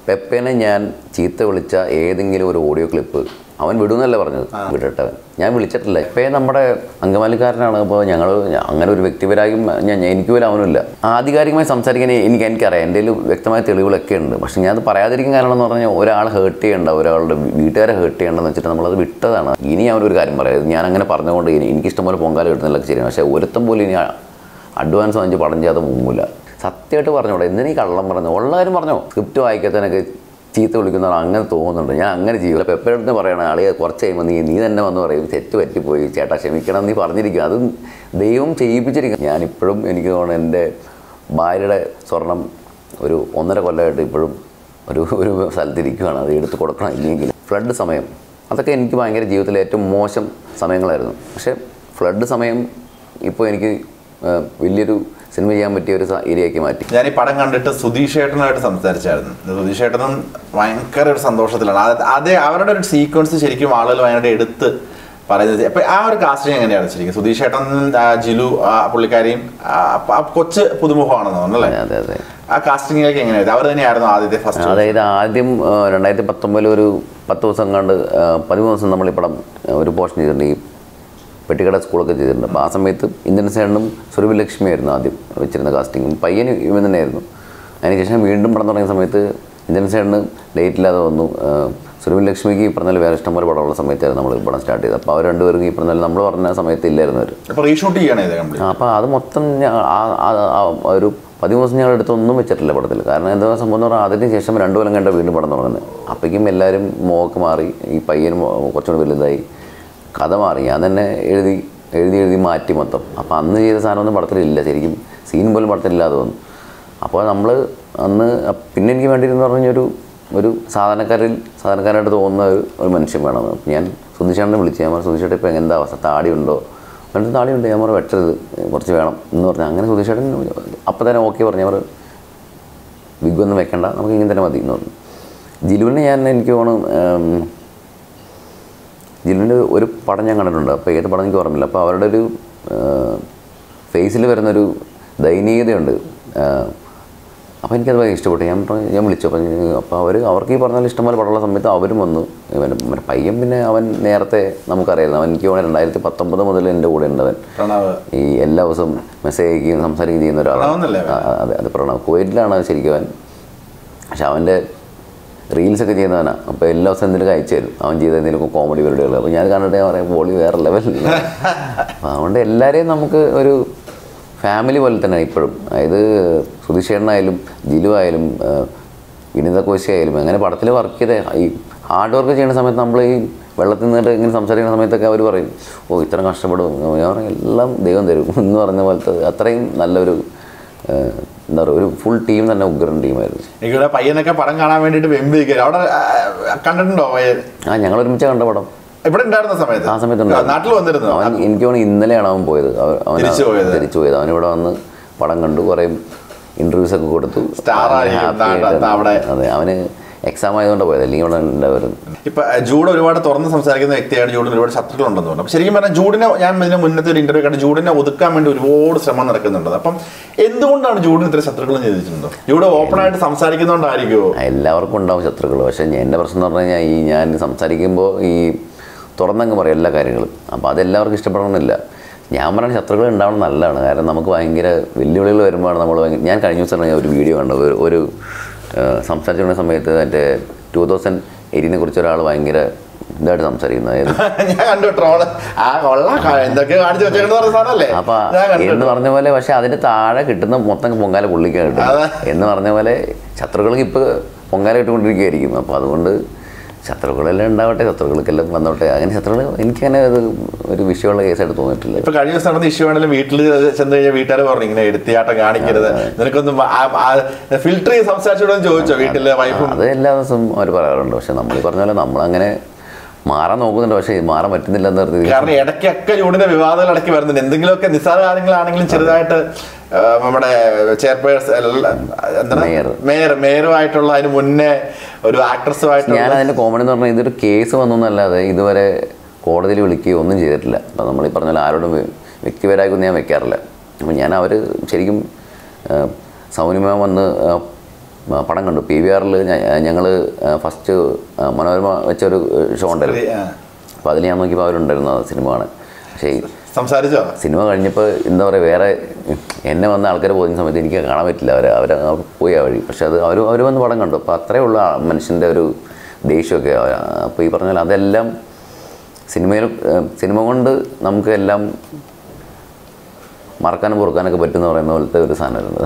പെപ്പേനെ ഞാൻ ചീത്ത വിളിച്ച ഏതെങ്കിലും ഒരു ഓഡിയോ ക്ലിപ്പ് അവൻ വിടുന്നല്ല പറഞ്ഞത് വിടട്ടെ അവൻ. ഞാൻ വിളിച്ചിട്ടില്ല പെപ്പെ നമ്മുടെ അങ്കമാലിക്കാരനാണ് അപ്പോൾ ഞങ്ങൾ അങ്ങനെ ഒരു വ്യക്തിപരായും ഞാൻ എനിക്ക് പോലും അവനുമില്ല ആധികാരികമായി സംസാരിക്കാൻ എനിക്ക് എനിക്കറിയാം എൻ്റെ കയ്യിൽ വ്യക്തമായ തെളിവുകളൊക്കെ ഉണ്ട് പക്ഷേ ഞാനത് പറയാതിരിക്കും കാരണം എന്ന് പറഞ്ഞാൽ ഒരാൾ ഹേർട്ട് ചെയ്യേണ്ട ഒരാളുടെ വീട്ടുകാരെ ഹേർട്ട് ചെയ്യേണ്ടെന്ന് വെച്ചിട്ട് നമ്മളത് വിട്ടതാണ് ഇനി അവനൊരു കാര്യം പറയാം ഞാൻ അങ്ങനെ പറഞ്ഞുകൊണ്ട് ഇനി എനിക്കിഷ്ടംപോലെ പൊങ്കാല കിട്ടുന്നില്ല ശരിയാണ് പക്ഷേ ഒരുത്തം പോലും ഇനി അഡ്വാൻസ് വാങ്ങിച്ച് പടം ചെയ്യാതെ മുങ്ങില്ല സത്യമായിട്ട് പറഞ്ഞോളൂ എന്തിനീ കള്ളം പറഞ്ഞു ഉള്ള കാര്യം പറഞ്ഞോ സ്ക്രിപ്റ്റ് വായിക്കാത്തതിനൊക്കെ ചീത്ത വിളിക്കുന്നവർ അങ്ങനെ തോന്നുന്നുണ്ട് ഞാൻ അങ്ങനെ ചെയ്യില്ല അപ്പോൾ എപ്പോഴും അടുത്ത് പറയണം ആളിയെ കുറച്ച് കഴിയുമ്പോൾ നീ നീ തന്നെ വന്ന് പറയും തെറ്റ് പറ്റിപ്പോയി ചേട്ടാ ക്ഷമിക്കണം നീ പറഞ്ഞിരിക്കുക അത് ദൈവം ചെയ്യിപ്പിച്ചിരിക്കുക ഞാനിപ്പോഴും എനിക്ക് തോന്നുന്നു എൻ്റെ ഭാര്യയുടെ സ്വർണം ഒരു ഒന്നര കൊല്ലമായിട്ട് ഇപ്പോഴും ഒരു ഒരു സ്ഥലത്തിരിക്കുകയാണ് അത് എടുത്ത് കൊടുക്കണം ഇല്ലെങ്കിൽ ഫ്ലഡ് സമയം അതൊക്കെ എനിക്ക് ഭയങ്കര ജീവിതത്തിലെ ഏറ്റവും മോശം സമയങ്ങളായിരുന്നു പക്ഷേ ഫ്ലഡ് സമയം ഇപ്പോൾ എനിക്ക് ആ, വലിയൊരു സിനിമ ചെയ്യാൻ പറ്റിയ ഒരു സ- ഏരിയയാക്കി മാറ്റി ഞാൻ ഈ പടം കണ്ടിട്ട് സുധീഷ് ഏട്ടനായിട്ട് സംസാരിച്ചായിരുന്നു സുധീഷ് ഏട്ടനും ഭയങ്കര ഒരു സന്തോഷത്തിലാണ് അത് അതേ അവരുടെ ഒരു സീക്വൻസ് ശരിക്കും ആളുകൾ ഭയങ്കര എടുത്ത് പറയുന്നത് അപ്പൊ ആ ഒരു കാസ്റ്റിംഗ് എങ്ങനെയാണ് ശരിക്കും സുധീഷ് ഏട്ടൻ ആ, ജിലു ആ പുള്ളിക്കാരിയും ആ, ആ കൊച്ച് പുതുമുഖമാണെന്ന് തോന്നുന്നു അല്ലേ അതെ അതെ ആ കാസ്റ്റിംഗിലേക്ക് എങ്ങനെയായിരുന്നു അവർ തന്നെയായിരുന്നു ആദ്യത്തെ ഫസ്റ്റ് അതായത് ആദ്യം ആ, രണ്ടായിരത്തി പത്തൊമ്പതിൽ ഒരു പത്ത് ദിവസം കണ്ട് പതിമൂന്ന് ദിവസം നമ്മൾ ഈ പടം ആ, ഒരു പോർഷൻ ചെയ്തിട്ടുണ്ട് ഈ പെട്ടിക്കട സ്കൂളൊക്കെ ചെയ്തിട്ടുണ്ട് അപ്പോൾ ആ സമയത്ത് ഇന്ത്യൻ സേണനും സുരഭി ലക്ഷ്മിയായിരുന്നു ആദ്യം വെച്ചിരുന്ന കാസ്റ്റിങ്ങും പയ്യന് ഇവൻ തന്നെയായിരുന്നു അതിനുശേഷം വീണ്ടും പടം തുടങ്ങിയ സമയത്ത് ഇന്ത്യൻ സേണന് ഡേറ്റ് ഇല്ലാതെ വന്നു ആ, സുരഭി ലക്ഷ്മിക്ക് ഈ പറഞ്ഞാൽ വേറെ ഇഷ്ടംപോലെ പടമുള്ള സമയത്തായിരുന്നു നമ്മൾ പടം സ്റ്റാർട്ട് ചെയ്തത് അപ്പോൾ അവർ രണ്ടുപേരും ഈ പറഞ്ഞാൽ നമ്മൾ പറഞ്ഞ സമയത്ത് ഇല്ലായിരുന്നു അവർ അപ്പൊ റീഷൂട്ട് ചെയ്യണേ ഇത് കംപ്ലീറ്റ് അപ്പോൾ അത് മൊത്തം ഞാ- ആ- ആ- ആ ഒരു പതിമൂന്ന് ദിവസം ഞങ്ങൾ അടുത്തൊന്നും വെച്ചിട്ടില്ല പടത്തിൽ കാരണം എന്താ സംഭവം എന്ന് പറഞ്ഞാൽ അതിന് ശേഷം രണ്ടു കൊല്ലം കണ്ട വീണ്ടും പടം തുടങ്ങുന്നത് അപ്പോഴേക്കും എല്ലാവരും മോക്ക് മാറി ഈ പയ്യനും കുറച്ചുകൂടി വലുതായി കഥ മാറി ഞാൻ തന്നെ എഴുതി എഴുതി എഴുതി മാറ്റി മൊത്തം അപ്പോൾ അന്ന് ചെയ്ത സാധനമൊന്നും പടത്തിലില്ല ശരിക്കും സീൻ പോലും പടത്തിലില്ലാതെ വന്നു അപ്പോൾ നമ്മൾ അന്ന് പിന്നെ എനിക്ക് വേണ്ടിയിരുന്ന് പറഞ്ഞ ഒരു ഒരു സാധാരണക്കാരിൽ സാധാരണക്കാരായിട്ട് തോന്നുന്ന ഒരു ഒരു മനുഷ്യൻ വേണം അപ്പോൾ ഞാൻ സുധീഷേട്ടനെ വിളിച്ചു ഞാൻ പറഞ്ഞു സുധീഷേട്ടൻ ഇപ്പോൾ എന്താ അവസ്ഥ താടിയുണ്ടോ എന്നിട്ട് താടിയുണ്ട് ഞാൻ പറഞ്ഞു വെട്ടരുത് കുറച്ച് വേണം എന്ന് പറഞ്ഞു അങ്ങനെ സുധീഷേട്ടൻ അപ്പം തന്നെ ഓക്കെ പറഞ്ഞു ഞാൻ പറഞ്ഞു വിഗ് ഒന്നും വെക്കണ്ട നമുക്ക് ഇങ്ങനെ തന്നെ മതി എന്ന് പറഞ്ഞു ജിലുവിനെ ഞാൻ എനിക്ക് തോന്നുന്നു ജില്ലിൻ്റെ ഒരു പടം ഞാൻ കണ്ടിട്ടുണ്ട് അപ്പോൾ ഏത് പടം എനിക്ക് ഓർമ്മയില്ല അപ്പോൾ അവരുടെ ഒരു ഫേസിൽ വരുന്നൊരു ദയനീയതയുണ്ട് അപ്പോൾ എനിക്കത് ഭയങ്കര ഇഷ്ടപ്പെട്ടു ഞാൻ പറഞ്ഞു ഞാൻ വിളിച്ചു അപ്പോൾ അപ്പോൾ അവർ അവർക്ക് ഈ പറഞ്ഞ പോലെ ഇഷ്ടംപോലെ പടമുള്ള സമയത്ത് അവരും വന്നു ഇവൻ മറ്റേ പയ്യൻ പിന്നെ അവൻ നേരത്തെ നമുക്കറിയായിരുന്നു അവൻ എനിക്ക് തോന്നുന്നു രണ്ടായിരത്തി പത്തൊമ്പത് മുതൽ എൻ്റെ കൂടെ ഉണ്ട് അവൻ പ്രണവ് ഈ എല്ലാ ദിവസവും മെസ്സേജ് അയക്കുകയും സംസാരിക്കുകയും ചെയ്യുന്ന പ്രണവ് ഒരാളാണ് എന്നല്ലേ ആ, ആ, അതെ അത് പ്രണവ് കുവൈറ്റിലാണ് ശരിക്കും അവൻ പക്ഷെ അവൻ്റെ റീൽസൊക്കെ ചെയ്യുന്നവനാണ് അപ്പോൾ എല്ലാ ദിവസവും എന്തെങ്കിലും അയച്ചു തരും അവൻ ചെയ്ത എന്തെങ്കിലും കോമഡി പരിപാടികൾ അപ്പോൾ ഞാൻ കണ്ടിട്ട് ഞാൻ പറയും പോളി വേറെ ലെവലിൽ അപ്പോൾ അതുകൊണ്ട് എല്ലാവരെയും നമുക്ക് ഒരു ഫാമിലി പോലെ തന്നെ ഇപ്പോഴും അതായത് സുധീഷേണ്ണായാലും ജിലു ആയാലും ആ, വിനീത കോശി ആയാലും അങ്ങനെ പടത്തിൽ വർക്ക് ചെയ്ത ഈ ഹാർഡ് വർക്ക് ചെയ്യുന്ന സമയത്ത് നമ്മൾ ഈ വെള്ളത്തിൽ നിന്നിട്ട് ഇങ്ങനെ സംസാരിക്കുന്ന സമയത്തൊക്കെ അവർ പറയും ഓ ഇത്ര കഷ്ടപ്പെടും ഞാൻ പറയും എല്ലാം ദൈവം തരും എന്ന് പറഞ്ഞ പോലത്തെ അത്രയും നല്ലൊരു ആ, എന്താ പറയുക ഒരു ഫുൾ ടീം തന്നെ ഉഗ്രൻ ടീമായിരുന്നു എനിക്കിവിടെ പയ്യനൊക്കെ പടം കാണാൻ വേണ്ടിട്ട് വെമ്പിരിക്കുക അവിടെ ആ, കണ്ടിട്ടുണ്ടോ പയ്യൻ ആ ഞങ്ങൾ ഒരുമിച്ച് കണ്ട പടം ഇവിടെ ഉണ്ടായിരുന്ന സമയത്ത് ആ സമയത്തുണ്ട് നാട്ടിൽ വന്നിരുന്നു അവൻ എനിക്ക് തോന്നുന്നു ഇന്നലെയാണ് അവൻ പോയത് അവൻ അവൻ തിരിച്ചു പോയത്. തിരിച്ചു പോയത് അവൻ ഇവിടെ വന്ന് പടം കണ്ടു കുറേ ഇന്റർവ്യൂസ് ഒക്കെ കൊടുത്തു Star അവൻ ആയിരിക്കും happy നാട്ടിൽ ആയിട്ട് അവിടെ. അതെ അവന് എക്സാം ആയതുകൊണ്ട് പോയത് അല്ലെങ്കിൽ ഇവിടെ ഉണ്ടായിരുന്നു ഇപ്പൊ അഹ്, ജൂഡ് ഒരുപാട് തുറന്ന് സംസാരിക്കുന്ന വ്യക്തിയാണ് ജൂഡിന് ഒരുപാട് ശത്രുക്കളുണ്ടെന്ന് പറഞ്ഞു അപ്പൊ ശരിക്കും പറഞ്ഞാൽ ജൂഡിനെ ഞാൻ ഇതിന് മുന്നത്തെ ഒരു ഇന്റർവ്യൂ കണ്ട് ജൂഡിനെ ഒതുക്കാൻ വേണ്ടി ഒരുപാട് ശ്രമം നടക്കുന്നുണ്ട് അപ്പം എന്തുകൊണ്ടാണ് ജൂഡിന് ഇത്ര ശത്രുക്കൾ ചെയ്തിട്ടുണ്ടോ ജൂഡ് ഓപ്പൺ ആയിട്ട് സംസാരിക്കുന്നതുകൊണ്ടായിരിക്കുമോ എല്ലാവർക്കും ഉണ്ടാവും ശത്രുക്കൾ പക്ഷേ ഞാൻ- എൻ്റെ പ്രശ്നം എന്ന് പറഞ്ഞു കഴിഞ്ഞാൽ ഈ ഞാൻ സംസാരിക്കുമ്പോൾ ഈ തുറന്നങ്ങ് പറയും എല്ലാ കാര്യങ്ങളും അപ്പോൾ അതെല്ലാവർക്കും ഇഷ്ടപ്പെടണമെന്നില്ല ഞാൻ പറയുന്ന ശത്രുക്കൾ ഉണ്ടാവണം നല്ലതാണ് കാരണം നമുക്ക് ഭയങ്കര വെല്ലുവിളികൾ വരുമ്പോഴാണ് നമ്മൾ ഭയങ്കര ഞാൻ കഴിഞ്ഞ ദിവസം ഞാൻ ഒരു വീഡിയോ കണ്ടു ഒരു- ഒരു സംസാരിച്ചുകൊണ്ട സമയത്ത് മറ്റേ ടൂ തൗസൻഡ് എയ്റ്റീനെ കുറിച്ച് ഒരാൾ ഭയങ്കര ഇതായിട്ട് സംസാരിക്കുന്നത് അതായത് ഞാൻ കണ്ടു ട്രോള് ആ കൊള്ളാം ക- എന്തൊക്കെ കാണിച്ചു വെച്ചേക്കെന്ന് പറഞ്ഞ സാധനല്ലേ അപ്പൊ ഞാൻ കണ്ടു എന്ന് പറഞ്ഞ പോലെ പക്ഷെ അതിന് താഴെ കിട്ടുന്ന മൊത്തം പൊങ്കാല പുള്ളിക്കാണ് കിട്ടുന്നത് എന്ന് പറഞ്ഞ പോലെ ശത്രുക്കൾക്ക് ഇപ്പൊ പൊങ്കാല കിട്ടുകൊണ്ടിരിക്കുകയായിരിക്കും അപ്പൊ അതുകൊണ്ട് ശത്രുക്കളെല്ലാം ഉണ്ടാവട്ടെ ശത്രുക്കൾക്കെല്ലാം വന്നോട്ടെ അങ്ങനെ ശത്രുക്കൾ എനിക്കങ്ങനെ അത് ഒരു വിഷയമുള്ള കേസായിട്ട് തോന്നിയിട്ടില്ല ഇപ്പൊ കഴിഞ്ഞ ദിവസം നടന്ന ഇഷ്യൂ ആണെങ്കിലും വീട്ടിൽ ചെന്ന് കഴിഞ്ഞാൽ വീട്ടുകാർ പറഞ്ഞു ഇങ്ങനെ എടുത്തിയാട്ടം കാണിക്കരുത് നിനക്കൊന്നും ഫിൽട്ടർ ചെയ്ത് സംസാരിച്ചോടെന്ന് ചോദിച്ചോ വീട്ടിലെ വൈഫും അത് എല്ലാ ദിവസവും അവർ പറയാറുണ്ട് പക്ഷെ നമ്മൾ ഈ പറഞ്ഞ പോലെ നമ്മളങ്ങനെ മാറാൻ നോക്കുന്നുണ്ട് പക്ഷേ മാറാൻ പറ്റുന്നില്ല എന്ന് പറഞ്ഞത് കാരണം ഇടയ്ക്കൊക്കെ ജൂണിന്റെ വിവാദങ്ങൾ ഇടയ്ക്ക് വരുന്നുണ്ട് എന്തെങ്കിലുമൊക്കെ നിസ്സാര കാര്യങ്ങളാണെങ്കിലും ചെറുതായിട്ട് ആ, നമ്മുടെ ചെയർപേഴ്സൺ എന്താണ് മേയർ. മേയർ മേയറുമായിട്ടുള്ള അതിന് മുന്നേ ഒരു ആക്ട്രസുമായിട്ടുള്ള ഞാൻ അതിൻ്റെ കോമഡി എന്ന് പറഞ്ഞാൽ ഇതൊരു കേസ് വന്നൊന്നല്ലാതെ ഇതുവരെ കോടതിയിൽ വിളിക്കുകയോ ഒന്നും ചെയ്തിട്ടില്ല അപ്പോൾ നമ്മൾ ഈ പറഞ്ഞ പോലെ ആരോടും വ്യ- വ്യക്തിപരമായിക്കൊന്നും ഞാൻ വെക്കാറില്ല അപ്പോൾ ഞാൻ അവർ ശരിക്കും ആ, സൗമ്യമായി വന്ന് ആ, ആ, പടം കണ്ടു പി വി ആറിൽ ഞങ്ങൾ ഫസ്റ്റ് മനോരമ വെച്ചൊരു ഷോ ഉണ്ടായിരുന്നു ആ. അപ്പോൾ അതിൽ ഞാൻ നോക്കിയപ്പോൾ അവരുണ്ടായിരുന്നു ആ സിനിമ കാണാൻ പക്ഷേ ഈ സംസാരിച്ചോ സിനിമ കഴിഞ്ഞപ്പോൾ എന്താ പറയുക വേറെ എന്നെ വന്ന ആൾക്കാർ പോകുന്ന സമയത്ത് എനിക്ക് കാണാൻ പറ്റില്ല അവർ അവർ പോയി ആ വഴി പക്ഷെ അത് അവർ അവർ വന്ന് പടം കണ്ടു അപ്പോൾ അത്രയേ ഉള്ള മനുഷ്യൻ്റെ ഒരു ദേഷ്യമൊക്കെ അപ്പോൾ ഈ പറഞ്ഞ പോലെ അതെല്ലാം സിനിമയിൽ ഏഹ്, സിനിമ കൊണ്ട് നമുക്ക് എല്ലാം മറക്കാനും പൊറുക്കാനൊക്കെ പറ്റുമെന്ന് പറയുന്ന പോലത്തെ ഒരു സാധനമായിരുന്നു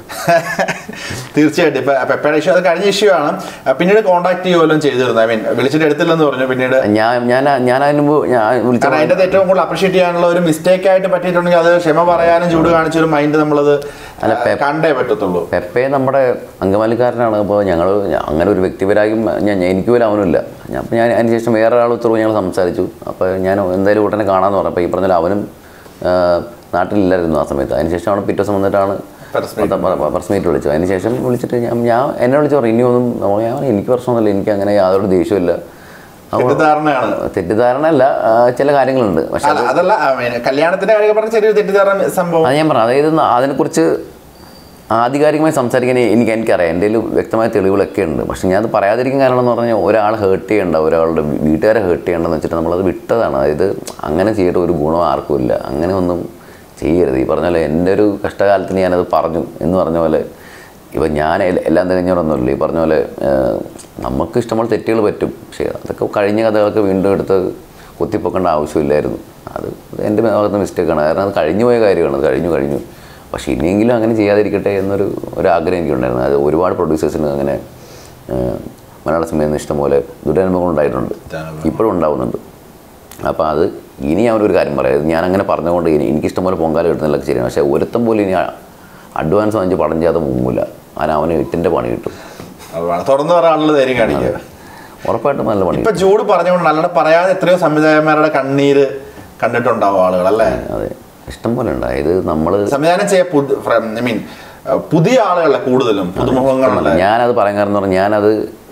തീർച്ചയായിട്ടും ഇപ്പൊ പെപ്പയുടെ ഇഷ്യൂ അത് കഴിഞ്ഞ ഇഷ്യൂ ആണ് ആ, പിന്നീട് കോൺടാക്ട് ചെയ്യുമല്ലോ ചെയ്തിരുന്നു ഐ മീൻ വിളിച്ചിട്ട് എടുത്തില്ലെന്ന് പറഞ്ഞു പിന്നീട് ഞാൻ ഞാൻ ഞാൻ അതിന് മുമ്പ് ഞാൻ വിളിച്ച കാരണം അതിന്റെ ഏറ്റവും കൂടുതൽ അപ്രീഷിയേറ്റ് ചെയ്യാനുള്ള ഒരു മിസ്റ്റേക്ക് ആയിട്ട് പറ്റിയിട്ടുണ്ടെങ്കിൽ അത് ക്ഷമ പറയാനും ചൂട് കാണിച്ചൊരു മൈൻഡ് നമ്മളത് അല്ല, ആ, പെപ്പ്- കണ്ടേ പറ്റത്തുള്ളൂ പെപ്പെ നമ്മുടെ അങ്കമാലിക്കാരനാണ് അപ്പോൾ ഞങ്ങൾ അങ്ങനെ ഒരു വ്യക്തിപരായും ഞാൻ എനിക്ക് പോലും അവനുമില്ല ഞാൻ അപ്പോൾ ഞാൻ അതിന് ശേഷം വേറെ ഒരാൾ ഉത്തരവ് ഞങ്ങൾ സംസാരിച്ചു അപ്പോൾ ഞാൻ എന്തായാലും ഉടനെ കാണാമെന്ന് പറഞ്ഞപ്പോൾ ഈ പറഞ്ഞാൽ അവനും ആ, നാട്ടിലില്ലായിരുന്നു ആ സമയത്ത് അതിന് ശേഷം അവൻ പിറ്റേ ദിവസം വന്നിട്ടാണ് Press meet. പ്രസ് മീറ്റ് വിളിച്ചു അതിന് ശേഷം വിളിച്ചിട്ട് ഞാൻ ഞാൻ എന്നെ വിളിച്ച് പറഞ്ഞു ഇനിയൊന്നും ഞാൻ പറഞ്ഞു, എനിക്ക് പ്രശ്നമൊന്നുമില്ല എനിക്ക് അങ്ങനെ യാതൊരു ദേഷ്യമില്ല അപ്പോൾ തെറ്റിദ്ധാരണയാണ് തെറ്റിദ്ധാരണ അല്ല ആ, ചില കാര്യങ്ങളുണ്ട് പക്ഷെ അല്ല അതല്ല I mean, കല്യാണത്തിന്റെ കാര്യം പറഞ്ഞ ചെറിയൊരു തെറ്റിദ്ധാരണ സംഭവം അത് ഞാൻ പറഞ്ഞു അതായത് ന- അതിനെക്കുറിച്ച് ആധികാരികമായി സംസാരിക്കാൻ എനിക്ക് എനിക്കറിയാം എൻ്റെ കയ്യിൽ വ്യക്തമായ തെളിവുകളൊക്കെ ഉണ്ട് പക്ഷെ ഞാൻ അത് പറയാതിരിക്കാൻ കാരണം എന്ന് പറഞ്ഞാൽ ഒരാൾ ഹേർട്ട് ചെയ്യണ്ട ഒരാളുടെ വീ- വീട്ടുകാരെ ഹേർട്ട് ചെയ്യണ്ടെന്ന് വെച്ചിട്ട് നമ്മളത് വിട്ടതാണ് അതായത് അങ്ങനെ ചെയ്തിട്ട് ഒരു ഗുണം ആർക്കും ഇല്ല അങ്ങനെ ഒന്നും ചെയ്യരുത് ഈ പറഞ്ഞ പോലെ എൻ്റെ ഒരു കഷ്ടകാലത്തിന് ഞാനത് പറഞ്ഞു എന്ന് പറഞ്ഞ പോലെ ഇപ്പം ഞാൻ എൽ- എല്ലാം തികഞ്ഞവരൊന്നുമില്ല ഈ പറഞ്ഞ പോലെ ഏഹ്, നമുക്ക് ഇഷ്ടമുള്ള തെറ്റുകൾ പറ്റും പക്ഷേ അതൊക്കെ കഴിഞ്ഞ കഥകളൊക്കെ വീണ്ടും എടുത്ത് കുത്തിപ്പൊക്കേണ്ട ആവശ്യമില്ലായിരുന്നു അത് എൻ്റെ ഭാഗത്ത് മിസ്റ്റേക്കാണ് കാരണം അത് കഴിഞ്ഞു പോയ കാര്യമാണ് അത് കഴിഞ്ഞു കഴിഞ്ഞു പക്ഷേ ഇനിയെങ്കിലും അങ്ങനെ ചെയ്യാതിരിക്കട്ടെ എന്നൊരു ഒരു ആഗ്രഹം എനിക്കുണ്ടായിരുന്നു അത് ഒരുപാട് പ്രൊഡ്യൂസേഴ്സിന് അങ്ങനെ ഏഹ്, മലയാള സിനിമയിൽ നിന്ന് ഇഷ്ടംപോലെ ദുരനുഭവങ്ങൾ ഉണ്ടായിട്ടുണ്ട് ഇപ്പോഴും ഉണ്ടാവുന്നുണ്ട് അപ്പോൾ അത് ഇനി ഞാൻ ഒരു കാര്യം പറയാം ഞാൻ അങ്ങനെ പറഞ്ഞുകൊണ്ട് ഇനി എനിക്ക് ഇഷ്ടംപോലെ പൊങ്കാല കിട്ടുന്നില്ലൊക്കെ ശരിയാണ് പക്ഷേ ഒരുത്തം പോലും ഇനി അഡ്വാൻസ് വാങ്ങിച്ച് പടം ചെയ്യാതെ മുങ്ങില്ല അതിന് അവന് എട്ടിൻ്റെ പണി കിട്ടും അത് വേണം. തുറന്നു പറയാനുള്ള ധൈര്യം കാണിക്കുക ഉറപ്പായിട്ടും നല്ല പണി ഇപ്പൊ ചൂട് പറഞ്ഞുകൊണ്ട് അല്ലാണ്ട് പറയാതെ എത്രയോ സംവിധായകന്മാരുടെ കണ്ണീര് കണ്ടിട്ടുണ്ടാവും ആളുകൾ അല്ലേ അതെ ഇഷ്ടം പോലെ ഉണ്ട് അതായത് നമ്മൾ സംവിധാനം ചെയ്യാൻ ഐ മീൻ പുതിയ ആളുകളെ കൂടുതലും പുതുമുഖങ്ങളുള്ള ഞാനത് പറയാൻ കാരണം എന്ന് പറഞ്ഞാൽ ഞാനത്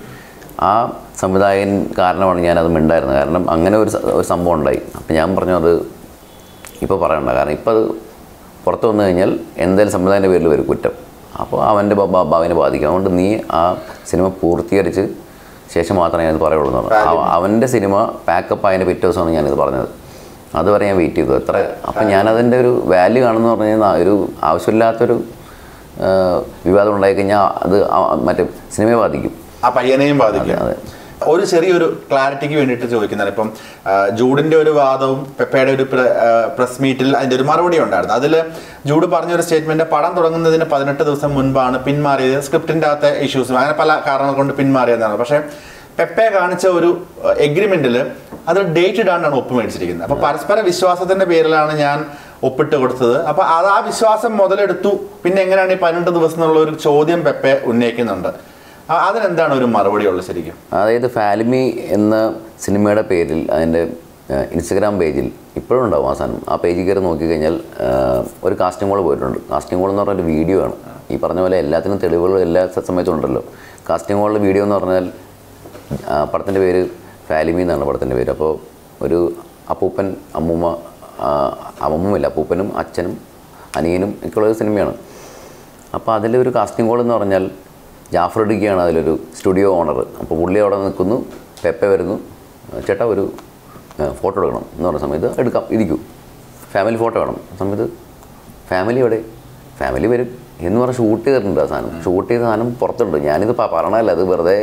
ആ സംവിധായകൻ കാരണമാണ് ഞാനത് മിണ്ടായിരുന്നത് കാരണം അങ്ങനെ ഒരു സ- ഒരു സംഭവം ഉണ്ടായി അപ്പം ഞാൻ പറഞ്ഞു അത് ഇപ്പോൾ പറയണ്ട കാരണം ഇപ്പോൾ അത് പുറത്ത് വന്നു കഴിഞ്ഞാൽ എന്തായാലും സംവിധായകൻ്റെ പേരിൽ വരും കുറ്റം അപ്പോൾ അവൻ്റെ ഭാവിനെ ബാധിക്കും അതുകൊണ്ട് നീ ആ സിനിമ പൂർത്തീകരിച്ച് ശേഷം മാത്രമേ ഞാനത് പറയുള്ളൂ എന്ന് പറഞ്ഞു അവ- അവൻ്റെ സിനിമ പാക്കപ്പ് ആയതിൻ്റെ പിറ്റേ ദിവസമാണ് ഞാനിത് പറഞ്ഞത് അതുവരെ ഞാൻ വെയിറ്റ് ചെയ്തു എത്ര അപ്പം ഞാനതിൻ്റെ ഒരു വാല്യൂ കാണുന്നു പറഞ്ഞു കഴിഞ്ഞാൽ ഒരു ആവശ്യമില്ലാത്തൊരു ആ, വിവാദം ഉണ്ടായിക്കഴിഞ്ഞാൽ അത് ആ- മറ്റേ സിനിമയെ ബാധിക്കും ആ പയ്യനെയും ബാധിക്കും അതെ. ഒരു ചെറിയൊരു ക്ലാരിറ്റിക്ക് വേണ്ടിയിട്ട് ചോദിക്കുന്നതാണ് ഇപ്പം ആ, ജൂഡിന്റെ ഒരു വാദവും പെപ്പയുടെ ഒരു പ്രസ് മീറ്റിൽ അതിന്റെ ഒരു മറുപടി ഉണ്ടായിരുന്നു അതിൽ ജൂഡ് പറഞ്ഞൊരു സ്റ്റേറ്റ്മെന്റ് പടം തുടങ്ങുന്നതിന് പതിനെട്ട് ദിവസം മുൻപാണ് പിന്മാറിയത് സ്ക്രിപ്റ്റിന്റെ അകത്തെ ഇഷ്യൂസും അങ്ങനെ പല കാരണങ്ങൾ കൊണ്ട് പിന്മാറിയതാണ് പക്ഷേ പെപ്പെ കാണിച്ച ഒരു എഗ്രിമെന്റിൽ അത് ഡേറ്റ് ഇടാണ്ടാണ് ഒപ്പ് മേടിച്ചിരിക്കുന്നത് അപ്പൊ പരസ്പര വിശ്വാസത്തിന്റെ പേരിലാണ് ഞാൻ ഒപ്പിട്ട് കൊടുത്തത് അപ്പൊ അത് ആ വിശ്വാസം മുതലെടുത്തു പിന്നെ എങ്ങനെയാണ് ഈ പതിനെട്ട് ദിവസം എന്നുള്ള ഒരു ചോദ്യം പെപ്പെ ഉന്നയിക്കുന്നുണ്ട് ആ, അതിനെന്താണ് ഒരു മറുപടി ഉള്ളത് ശരിക്കും അതായത് ഫാലിമി എന്ന സിനിമയുടെ പേരിൽ അതിൻ്റെ ഏഹ്, ഇൻസ്റ്റഗ്രാം പേജിൽ ഇപ്പോഴും ഉണ്ടാവും ആ സാധനം ആ പേജിൽ കയറി നോക്കിക്കഴിഞ്ഞാൽ ഏഹ്, ഒരു കാസ്റ്റിംഗ് കോൾ പോയിട്ടുണ്ട് കാസ്റ്റിംഗ് കോൾ എന്ന് പറഞ്ഞ ഒരു വീഡിയോ ആണ് ഈ പറഞ്ഞ പോലെ എല്ലാത്തിനും തെളിവുകൾ എല്ലാ സ- സമയത്തും ഉണ്ടല്ലോ കാസ്റ്റിംഗ് കോളിലെ വീഡിയോ എന്ന് പറഞ്ഞാൽ ആ, പടത്തിൻ്റെ പേര് ഫാലിമി എന്നാണ് പടത്തിൻ്റെ പേര് അപ്പോൾ ഒരു അപ്പൂപ്പൻ അമ്മൂമ്മ ആ, അമ്മൂമ്മയില്ല അപ്പൂപ്പനും അച്ഛനും അനിയനും ഒക്കെയുള്ള ഒരു സിനിമയാണ് അപ്പോൾ അതിലൊരു കാസ്റ്റിംഗ് കോൾ എന്ന് പറഞ്ഞാൽ ജാഫർ ഇടുക്കിയാണ് അതിലൊരു സ്റ്റുഡിയോ ഓണർ അപ്പോൾ പുള്ളി അവിടെ നിൽക്കുന്നു പെപ്പ വരുന്നു ചേട്ടാ ഒരു ഫോട്ടോ എടുക്കണം എന്ന് പറഞ്ഞ സമയത്ത് എടുക്കാം ഇരിക്കൂ ഫാമിലി ഫോട്ടോ വേണം ആ സമയത്ത് ഫാമിലി എവിടെ ഫാമിലി വരും എന്ന് പറഞ്ഞ് ഷൂട്ട് ചെയ്തിട്ടുണ്ട് ആ സാധനം ഷൂട്ട് ചെയ്ത സാധനം പുറത്തുണ്ട് ഞാനിത് പ- പറയണതല്ല അത് വെറുതെ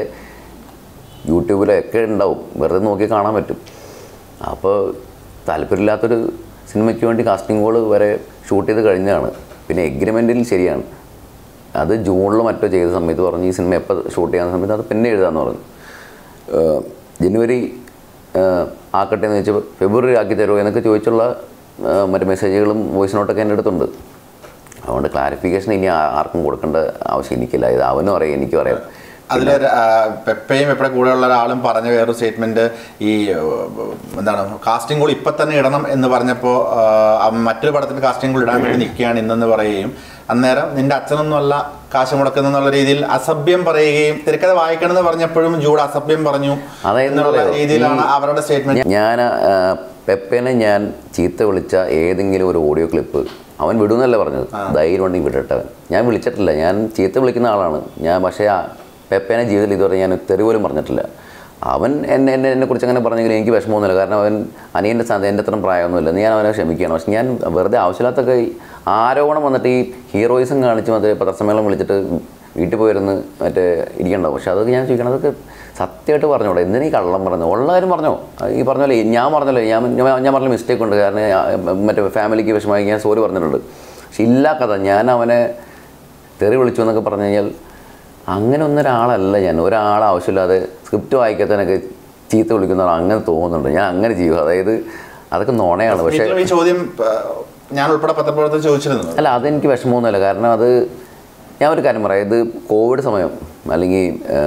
യൂട്യൂബിലൊക്കെ ഉണ്ടാവും വെറുതെ നോക്കി കാണാൻ പറ്റും അപ്പോൾ താല്പര്യമില്ലാത്തൊരു സിനിമയ്ക്ക് വേണ്ടി കാസ്റ്റിംഗ് കോൾ വരെ ഷൂട്ട് ചെയ്ത് കഴിഞ്ഞതാണ് പിന്നെ എഗ്രിമെൻറ്റിൽ ശരിയാണ് അത് ജൂണിലോ മറ്റോ ചെയ്ത സമയത്ത് പറഞ്ഞു ഈ സിനിമ എപ്പോൾ ഷൂട്ട് ചെയ്യാൻ സമയത്ത് അത് പിന്നെ എഴുതാമെന്ന് പറഞ്ഞു ഏഹ് ജനുവരി ഏഹ് ആക്കട്ടെ എന്ന് വെച്ചാൽ ഫെബ്രുവരി ആക്കി തരുമോ എന്നൊക്കെ ചോദിച്ചുള്ള ഏഹ് മറ്റ് മെസ്സേജുകളും വോയിസ് നോട്ടൊക്കെ എൻ്റെ അടുത്തുണ്ട് അതുകൊണ്ട് ക്ലാരിഫിക്കേഷൻ ഇനി ആ- ആർക്കും കൊടുക്കേണ്ട ആവശ്യം എനിക്കില്ല ഇത് അവനും അറിയാം എനിക്കും അറിയാം അതിൽ പെപ്പയും പെപ്പയുടെ കൂടെയുള്ള ഒരാളും പറഞ്ഞ വേറൊരു സ്റ്റേറ്റ്മെന്റ് ഈ ഏർ, എന്താണ് കാസ്റ്റിംഗ് കോൾ ഇപ്പൊ തന്നെ ഇടണം എന്ന് പറഞ്ഞപ്പോൾ മറ്റൊരു പടത്തിൽ കാസ്റ്റിംഗ് കോൾ ഇടാൻ വേണ്ടി നിൽക്കുകയാണ് ഇന്നെന്ന് പറയുകയും അന്നേരം നിന്റെ അച്ഛനൊന്നും അല്ല കാശ് മുടക്കുന്നുള്ള രീതിയിൽ അസഭ്യം പറയുകയും തിരക്കഥ വായിക്കണം എന്ന് പറഞ്ഞപ്പോഴും ജൂഡ് അസഭ്യം പറഞ്ഞു അതായത് എന്നുള്ള അറിയോ? രീതിയിലാണ് ഈ- അവരുടെ സ്റ്റേറ്റ്മെന്റ് ഞാൻ ആ, പെപ്പേനെ ഞാൻ ചീത്ത വിളിച്ച ഏതെങ്കിലും ഒരു ഓഡിയോ ക്ലിപ്പ് അവൻ വിടുമെന്നല്ല പറഞ്ഞത് ധൈര്യം ഉണ്ടെങ്കിൽ വിടട്ടവൻ ഞാൻ വിളിച്ചിട്ടില്ല ഞാൻ ചീത്ത വിളിക്കുന്ന ആളാണ് ഞാൻ പക്ഷേ ആ പെപ്പേനെ ജീവിതത്തിൽ ഇതുവരെ ഞാൻ തെറി പോലും പറഞ്ഞിട്ടില്ല അവൻ എന്നെ എന്നെ എന്നെ കുറിച്ച് അങ്ങനെ പറഞ്ഞെങ്കിൽ എനിക്ക് വിഷമമൊന്നുമില്ല കാരണം അവൻ അനിയൻ്റെ സ്ഥാനത്ത് എൻ്റെ അത്രയും പ്രായമൊന്നുമില്ല ഞാൻ അവനെ ക്ഷമിക്കുകയാണ് പക്ഷെ ഞാൻ വെറുതെ ആവശ്യമില്ലാത്തൊക്കെ ഈ ആരോപണം വന്നിട്ട് ഈ ഹീറോയിസം കാണിച്ച് മറ്റേ പത്രസമ്മേളനം വിളിച്ചിട്ട് വീട്ടിൽ പോയിരുന്ന് മറ്റേ ഇരിക്കണ്ടാവും പക്ഷെ അതൊക്കെ ഞാൻ ചോദിക്കണം അതൊക്കെ സത്യമായിട്ട് പറഞ്ഞോളൂ എന്തിനാ ഈ കള്ളം പറഞ്ഞു ഉള്ള കാര്യം പറഞ്ഞോ ഈ പറഞ്ഞ പോലെ ഞാൻ പറഞ്ഞല്ലോ ഞാൻ ഞാൻ- ഞാൻ പറഞ്ഞ മിസ്റ്റേക്ക് ഉണ്ട് കാരണം ആ, മറ്റേ ഫാമിലിക്ക് വിഷമമായി ഞാൻ സോറി പറഞ്ഞിട്ടുണ്ട് പക്ഷെ ഇല്ല കഥ ഞാൻ അവനെ തെറി വിളിച്ചു എന്നൊക്കെ പറഞ്ഞു കഴിഞ്ഞാൽ അങ്ങനെ ഒന്നൊരാളല്ല ഞാൻ ഒരാൾ ആവശ്യമില്ലാതെ സ്ക്രിപ്റ്റ് വായിക്കാത്തതിനൊക്കെ ചീത്ത വിളിക്കുന്ന ആൾ അങ്ങനെ തോന്നുന്നുണ്ട് ഞാൻ അങ്ങനെ ചെയ്യും അതായത് അതൊക്കെ നുണയാണ് പക്ഷേ മീറ്റിലും ഈ ചോദ്യം ആ, ഞാൻ ഉൾപ്പെടെ പത്രപ്രവർത്തകർ ചോദിച്ചിരുന്നു അല്ല അതെനിക്ക് വിഷമമൊന്നുമില്ല കാരണം അത് ഞാൻ ഒരു കാര്യം പറയാം ഇത് കോവിഡ് സമയം അല്ലെങ്കിൽ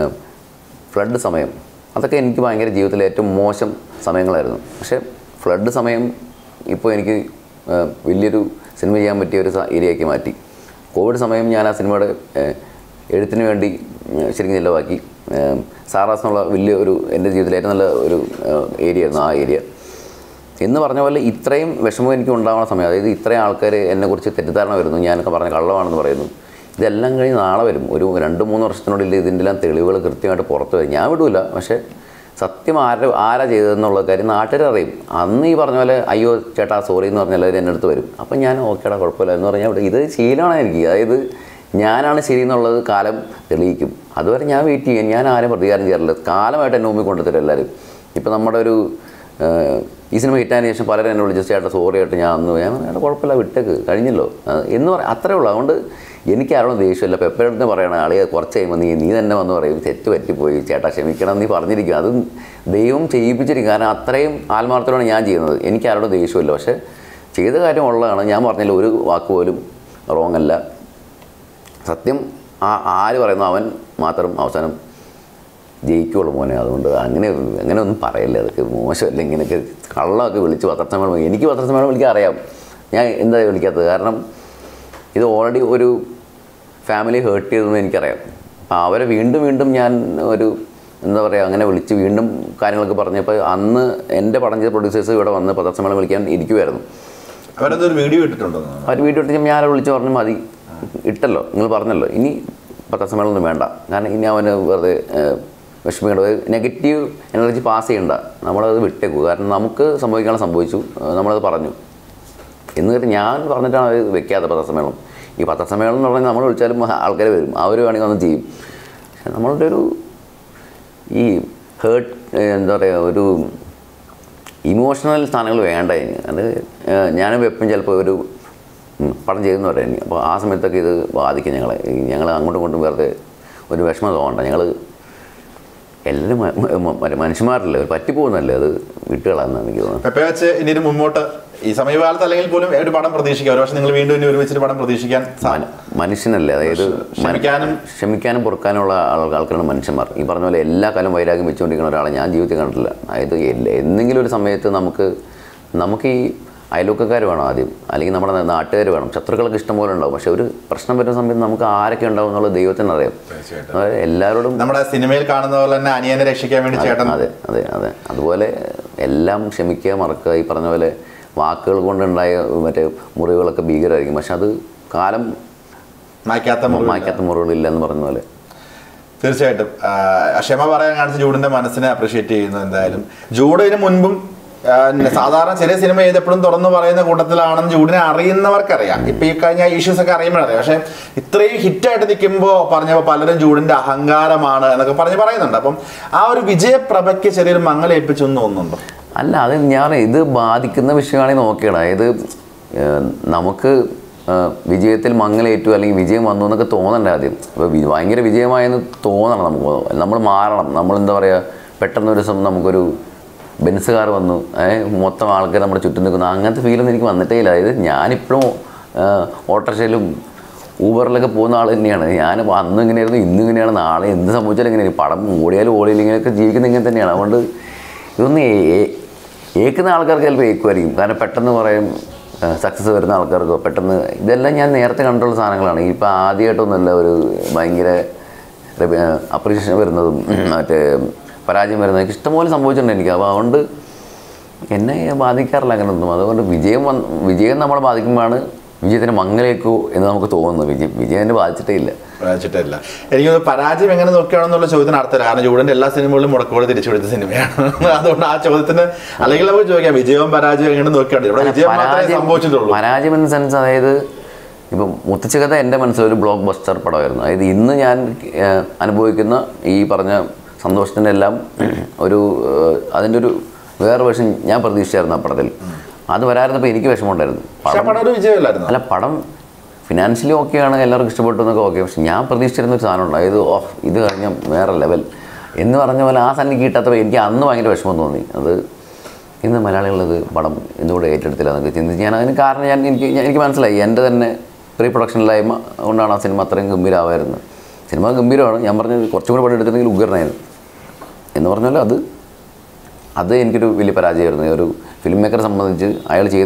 ഫ്ലഡ് സമയം അതൊക്കെ എനിക്ക് ഭയങ്കര ജീവിതത്തിലെ ഏറ്റവും മോശം സമയങ്ങളായിരുന്നു പക്ഷേ ഫ്ലഡ് സമയം ഇപ്പോൾ എനിക്ക് ആ, വലിയൊരു സിനിമ ചെയ്യാൻ പറ്റിയ ഒരു സ- ഏരിയയാക്കി മാറ്റി കോവിഡ് സമയം ഞാൻ ആ സിനിമയുടെ ആ, എഴുത്തിന് വേണ്ടി ഉം, ശരിക്കും ചിലവാക്കി ആ, സാറാസ് എന്നുള്ള വലിയ ഒരു എൻ്റെ ജീവിതത്തിലെ ഏറ്റവും നല്ല ഒരു ഏരിയ ആയിരുന്നു ആ ഏരിയ എന്ന് പറഞ്ഞ പോലെ ഇത്രയും വിഷമം എനിക്ക് ഉണ്ടാവുന്ന സമയം അതായത് ഇത്രയും ആൾക്കാർ എന്നെക്കുറിച്ച് തെറ്റിദ്ധാരണ വരുന്നു ഞാനൊക്കെ പറഞ്ഞ കള്ളമാണെന്ന് പറയുന്നു ഇതെല്ലാം കഴിഞ്ഞ് നാളെ വരും ഒരു രണ്ട് മൂന്ന് വർഷത്തിനുള്ളിൽ ഇതിൻ്റെ എല്ലാം തെളിവുകൾ കൃത്യമായിട്ട് പുറത്ത് വരും ഞാൻ വിടൂല പക്ഷേ സത്യം ആരുടെ ആരാ ചെയ്തതെന്നുള്ള കാര്യം നാട്ടുകാർ അറിയും അന്ന് ഈ പറഞ്ഞ പോലെ അയ്യോ ചേട്ടാ സോറി എന്ന് പറഞ്ഞാൽ എല്ലാവരും എൻ്റെ അടുത്ത് വരും അപ്പം ഞാൻ ഓക്കേടാ കുഴപ്പമില്ല എന്ന് പറഞ്ഞാൽ ഇവിടെ ഇത് ശീലമാണ് എനിക്ക് അതായത് ഞാനാണ് ശരി എന്നുള്ളത് കാലം തെളിയിക്കും അതുവരെ ഞാൻ വെയിറ്റ് ചെയ്യും ഞാൻ ആരും പ്രതികാരം ചെയ്യാറില്ല കാലമായിട്ട് എന്നെ മുമ്പിൽ കൊണ്ടുതരും എല്ലാവരും ഇപ്പം നമ്മുടെ ഒരു ഏഹ്, ഈ സിനിമ ഹിറ്റായതിനു ശേഷം പലരും എന്നെ വിളിച്ചു ചേട്ടാ സോറി ആയിട്ട് ഞാൻ അന്ന് ഞാൻ പറഞ്ഞു, "എടാ, കുഴപ്പമില്ല വിട്ടേക്ക് കഴിഞ്ഞല്ലോ ആ, എന്ന് പറയാം അത്രേ ഉള്ളൂ അതുകൊണ്ട് എനിക്ക് ആരോടും ദേഷ്യമില്ല പെപ്പയുടെ പറയണ ആളിയെ കുറച്ച് കഴിയുമ്പോൾ നീ നീ തന്നെ വന്ന് പറയും തെറ്റ് പറ്റിപ്പോയി ചേട്ടാ ക്ഷമിക്കണം നീ പറഞ്ഞിരിക്കും അത് ദൈവം ചെയ്യിപ്പിച്ചിരിക്കും കാരണം അത്രയും ആത്മാർത്ഥത്തോടെ ഞാൻ ചെയ്യുന്നത് എനിക്ക് ആരോടും ദേഷ്യമില്ല പക്ഷേ ചെയ്ത കാര്യം ഉള്ളതാണ് ഞാൻ പറഞ്ഞില്ല ഒരു വാക്ക് പോലും റോങ് അല്ല സത്യം ആ ആര് പറയുന്നു അവൻ മാത്രം അവസാനം ജയിക്കുള്ളൂ മോനെ അതുകൊണ്ട് അങ്ങനെ അങ്ങനെ ഒന്നും പറയല്ലേ അതൊക്കെ മോശമല്ല ഇങ്ങനെയൊക്കെ കള്ളമൊക്കെ വിളിച്ച് പത്രസമ്മേളനം എനിക്ക് പത്രസമ്മേളനം വിളിക്കാൻ അറിയാം ഞാൻ എന്താ വിളിക്കാത്തത് കാരണം ഇത് ഓൾറെഡി ഒരു ഫാമിലി ഹേർട്ട് ചെയ്തെന്ന് എനിക്കറിയാം അപ്പോൾ അവരെ വീണ്ടും വീണ്ടും ഞാൻ ഒരു എന്താ പറയുക അങ്ങനെ വിളിച്ച് വീണ്ടും കാര്യങ്ങളൊക്കെ പറഞ്ഞപ്പോൾ അന്ന് എൻ്റെ പടം ചെയ്ത പ്രൊഡ്യൂസേഴ്സ് ഇവിടെ വന്ന് പത്രസമ്മേളനം വിളിക്കാൻ ഇരിക്കുമായിരുന്നു അവരെന്തൊരു വീഡിയോ ഇട്ടിട്ടുണ്ടോ അവർ വീഡിയോ ഇട്ട് ഞാൻ ആരെ വിളിച്ച് പറഞ്ഞു മതി ഇട്ടല്ലോ നിങ്ങൾ പറഞ്ഞല്ലോ ഇനി പത്രസമ്മേളനം ഒന്നും വേണ്ട കാരണം ഇനി അവന് വെറുതെ ഏഹ്, വിഷമിക്കേണ്ട ഒരു നെഗറ്റീവ് എനർജി പാസ് ചെയ്യണ്ട നമ്മളത് വിട്ടേക്കൂ കാരണം നമുക്ക് സംഭവിക്കാനുള്ള സംഭവിച്ചു ഏഹ്, നമ്മളത് പറഞ്ഞു എന്ന് കരുതി ഞാൻ പറഞ്ഞിട്ടാണ് അത് വെക്കാത്ത പത്രസമ്മേളനം ഈ പത്രസമ്മേളനം എന്ന് പറഞ്ഞാൽ നമ്മൾ വിളിച്ചാലും ആൾക്കാർ വരും അവർ വേണമെങ്കിൽ ഒന്നും ചെയ്യും പക്ഷെ നമ്മളുടെ ഒരു ഈ ഹേർട്ട് എന്താ പറയുക ഒരു ഇമോഷണൽ സാധനങ്ങൾ വേണ്ട ഇനി അത് ഏഹ്, ഞാനും എപ്പോഴും ചിലപ്പോൾ ഒരു ഉം, പടം ചെയ്തെന്ന് പറയാം ഇനി അപ്പോൾ ആ സമയത്തൊക്കെ ഇത് ബാധിക്കും ഞങ്ങളെ ഞങ്ങൾ അങ്ങോട്ടും ഇങ്ങോട്ടും വെറുതെ ഒരു വിഷമം തോന്നണ്ട ഞങ്ങൾ എല്ലാവരും മ- മ- മ- മനുഷ്യന്മാരല്ലേ ഒരു പറ്റിപ്പോകുന്നല്ലേ അത് വിട്ടുകളാന്നാണ് എനിക്ക് തോന്നുന്നത് പെപ്പെ വെച്ച് ഇനി ഒരു മുമ്പോട്ട് ഈ സമീപകാലത്ത് അല്ലെങ്കിൽ പോലും ഒരു പടം പ്രതീക്ഷിക്കാം ഒരു പക്ഷേ നിങ്ങൾ വീണ്ടും ഇനി ഒരുമിച്ചൊരു പടം പ്രതീക്ഷിക്കാൻ സാ- മന- മനുഷ്യനല്ലേ അതായത് മന- ക്ഷമിക്കാനും- ക്ഷമിക്കാനും പൊറുക്കാനുള്ള ആൾ- ആൾക്കാരാണ് മനുഷ്യന്മാർ ഈ പറഞ്ഞ പോലെ എല്ലാ കാലം വൈരാഗ്യം വെച്ചുകൊണ്ടിരിക്കുന്ന ഒരാളെ ഞാൻ ജീവിതത്തിൽ കണ്ടിട്ടില്ല അതായത് എല്ലാ- എന്തെങ്കിലും ഒരു സമയത്ത് നമുക്ക് നമുക്ക് ഈ അയൽവക്കക്കാർ വേണം ആദ്യം അല്ലെങ്കിൽ നമ്മുടെ നാട്ടുകാർ വേണം ശത്രുക്കളൊക്കെ ഇഷ്ടംപോലെ ഉണ്ടാവും പക്ഷെ ഒരു പ്രശ്നം വരുന്ന സമയത്ത് നമുക്ക് ആരൊക്കെ ഉണ്ടാവും എന്നുള്ളത് ദൈവത്തിന് അറിയാം തീർച്ചയായിട്ടും. അതായത് എല്ലാവരോടും നമ്മുടെ സിനിമയിൽ കാണുന്ന പോലെ തന്നെ അനിയനെ രക്ഷിക്കാൻ വേണ്ടി ചേട്ടൻ അതെ അതെ അതെ അതുപോലെ എല്ലാം ക്ഷമിക്കുക മറക്കുക ഈ പറഞ്ഞ പോലെ വാക്കുകൾ കൊണ്ടുണ്ടായ മറ്റേ മുറിവുകളൊക്കെ ഭീകരമായിരിക്കും പക്ഷെ അത് കാലം മായ്ക്കാത്ത മുറിവ്. മായ്ക്കാത്ത മുറിവുകളില്ല എന്ന് പറഞ്ഞ പോലെ തീർച്ചയായിട്ടും ആ, ക്ഷമ പറയാൻ കാണിച്ച ജൂഡിന്റെ മനസ്സിനെ അപ്രീഷിയേറ്റ് ചെയ്യുന്നു എന്തായാലും ജൂഡ് ഇതിന് മുൻപും ആ, സാധാരണ ചെറിയ സിനിമ ചെയ്തപ്പോഴും തുറന്നു പറയുന്ന കൂട്ടത്തിലാണെന്ന് ജൂഡിനെ അറിയുന്നവർക്കറിയാം ഇപ്പൊ ഈ കഴിഞ്ഞ ഇഷ്യൂസ് ഒക്കെ അറിയുമ്പോഴറിയാം പക്ഷെ ഇത്രയും ഹിറ്റായിട്ട് നിൽക്കുമ്പോൾ പറഞ്ഞപ്പോൾ പലരും ജൂഡിന്റെ അഹങ്കാരമാണ് എന്നൊക്കെ പറഞ്ഞ് പറയുന്നുണ്ട് അപ്പം ആ ഒരു വിജയപ്രഭയ്ക്ക് ചെറിയൊരു മങ്ങലേൽപ്പിച്ചു എന്ന് തോന്നുന്നുണ്ടോ അല്ല അത് ഞാൻ ഇത് ബാധിക്കുന്ന വിഷയമാണെങ്കിൽ നോക്കിയാണ് അതായത് ഏഹ്, നമുക്ക് ഏഹ്, വിജയത്തിൽ മങ്ങലേറ്റു അല്ലെങ്കിൽ വിജയം വന്നു എന്നൊക്കെ തോന്നണ്ടേ ആദ്യം അപ്പോൾ വി- ഭയങ്കര വിജയമായെന്ന് തോന്നണം നമുക്ക് നമ്മൾ മാറണം നമ്മൾ എന്താ പറയുക പെട്ടെന്ന് ഒരു ദിവസം നമുക്കൊരു ബെൻസ് കാർ വന്നു ഏഹ്, മൊത്തം ആൾക്കാർ നമ്മുടെ ചുറ്റും നിൽക്കുന്നു അങ്ങനത്തെ ഫീലൊന്നും എനിക്ക് വന്നിട്ടേ ഇല്ല അതായത് ഞാനിപ്പോഴും ഓട്ടോറിക്ഷയിലും ഊബറിലൊക്കെ പോകുന്ന ആൾ തന്നെയാണ് ഞാൻ അന്നും ഇങ്ങനെയായിരുന്നു ഇന്നും ഇങ്ങനെയാണ് നാളെ എന്ത് സംഭവിച്ചാലും ഇങ്ങനെയാണ് പടം ഓടിയാലും ഓടിയില്ലെങ്കിലൊക്കെ ജീവിക്കുന്നത് ഇങ്ങനെ തന്നെയാണ് അതുകൊണ്ട് ഇതൊന്നും ഏ- ഏ- ഏക്കുന്ന ആൾക്കാർക്ക് ചിലപ്പോൾ ഏക്കുമായിരിക്കും കാരണം പെട്ടെന്ന് പറയും സക്സസ് വരുന്ന ആൾക്കാർക്കോ പെട്ടെന്ന് ഇതെല്ലാം ഞാൻ നേരത്തെ കണ്ടുള്ള സാധനങ്ങളാണ് ഇപ്പോൾ ആദ്യമായിട്ടൊന്നുമല്ല ഒരു ഭയങ്കര അപ്രീഷിയേഷൻ വരുന്നതും മറ്റേ പരാജയം വരുന്നതൊക്കെ ഇഷ്ടംപോലെ സംഭവിച്ചിട്ടുണ്ട് എനിക്ക് അപ്പോൾ അതുകൊണ്ട് എന്നെ ബാധിക്കാറില്ല അങ്ങനെയൊന്നും അതുകൊണ്ട് വിജയം വന്ന് വിജയം നമ്മളെ ബാധിക്കുമ്പോഴാണ് വിജയത്തിന് മങ്ങലേക്കോ എന്ന് നമുക്ക് തോന്നുന്നു വിജയ് വിജയനെ ബാധിച്ചിട്ടേ ഇല്ല വായിച്ചിട്ടില്ല എനിക്ക് തോന്നുന്നു പരാജയം എങ്ങനെ നോക്കുകയാണെന്നുള്ള ചോദ്യത്തിന് അർത്ഥമില്ല കാരണം ജൂഡന്റെ എല്ലാ സിനിമകളിലും മുടക്കോടെ തിരിച്ചുപിടിച്ച സിനിമയാണ് അതുകൊണ്ട് ആ ചോദ്യത്തിന് അല്ലെങ്കിൽ നമുക്ക് ചോദിക്കാം വിജയവും പരാജയവും എങ്ങനെ നോക്കുകയാണ് ഇവിടെ വിജയം മാത്രമേ സംഭവിച്ചിട്ടുള്ളൂ പരാജയം എന്ന സെൻസ് അതായത് ഇപ്പം മുത്തച്ഛകഥ എൻ്റെ മനസ്സിലൊരു ബ്ലോക്ക് ബസ്റ്റർ പടമായിരുന്നു അതായത് ഇന്ന് ഞാൻ ഏഹ്, അനുഭവിക്കുന്ന ഈ പറഞ്ഞ സന്തോഷത്തിൻ്റെ എല്ലാം ഒരു ഏഹ്, അതിൻ്റെ ഒരു വേറെ വേർഷൻ ഞാൻ പ്രതീക്ഷിച്ചായിരുന്നു ആ പടത്തിൽ അത് വരായിരുന്നപ്പോൾ എനിക്ക് വിഷമമുണ്ടായിരുന്നു പക്ഷെ ആ പടം ഒരു വിജയമല്ലായിരുന്നു അല്ല പടം ഫിനാൻഷ്യലി ഓക്കെയാണ് എല്ലാവർക്കും ഇഷ്ടപ്പെട്ടു എന്നൊക്കെ ഓക്കെ പക്ഷെ ഞാൻ പ്രതീക്ഷിച്ചിരുന്ന ഒരു സാധനം ഉണ്ട് അതായത് ഓഹ് ഇത് കഴിഞ്ഞ വേറെ ലെവൽ എന്ന് പറഞ്ഞ പോലെ ആ സാധനം എനിക്ക് കിട്ടാത്തപ്പോൾ എനിക്ക് അന്ന് ഭയങ്കര വിഷമം തോന്നി അത് ഇന്ന് മലയാളികളത് പടം എന്തുകൊണ്ട് ഏറ്റെടുത്തില്ല എന്നൊക്കെ ചിന്തിച്ച് ഞാൻ അതിന് കാരണം ഞാൻ എനിക്ക് ഞാൻ- എനിക്ക് മനസ്സിലായി എൻ്റെ തന്നെ പ്രീ പ്രൊഡക്ഷനിലായ്മ കൊണ്ടാണ് ആ സിനിമ അത്രയും ഗംഭീരമായിരുന്നത് സിനിമ ഗംഭീരമാണ് ഞാൻ പറഞ്ഞത് കുറച്ചും കൂടി പണി എടുത്തിട്ടുണ്ടെങ്കിൽ ഉഗ്രനായിരുന്നു എന്ന് പറഞ്ഞാൽ അത് അത് എനിക്കൊരു വലിയ പരാജയമായിരുന്നു ഒരു ഫിലിം മേക്കറെ സംബന്ധിച്ച് അയാൾ ചെയ്ത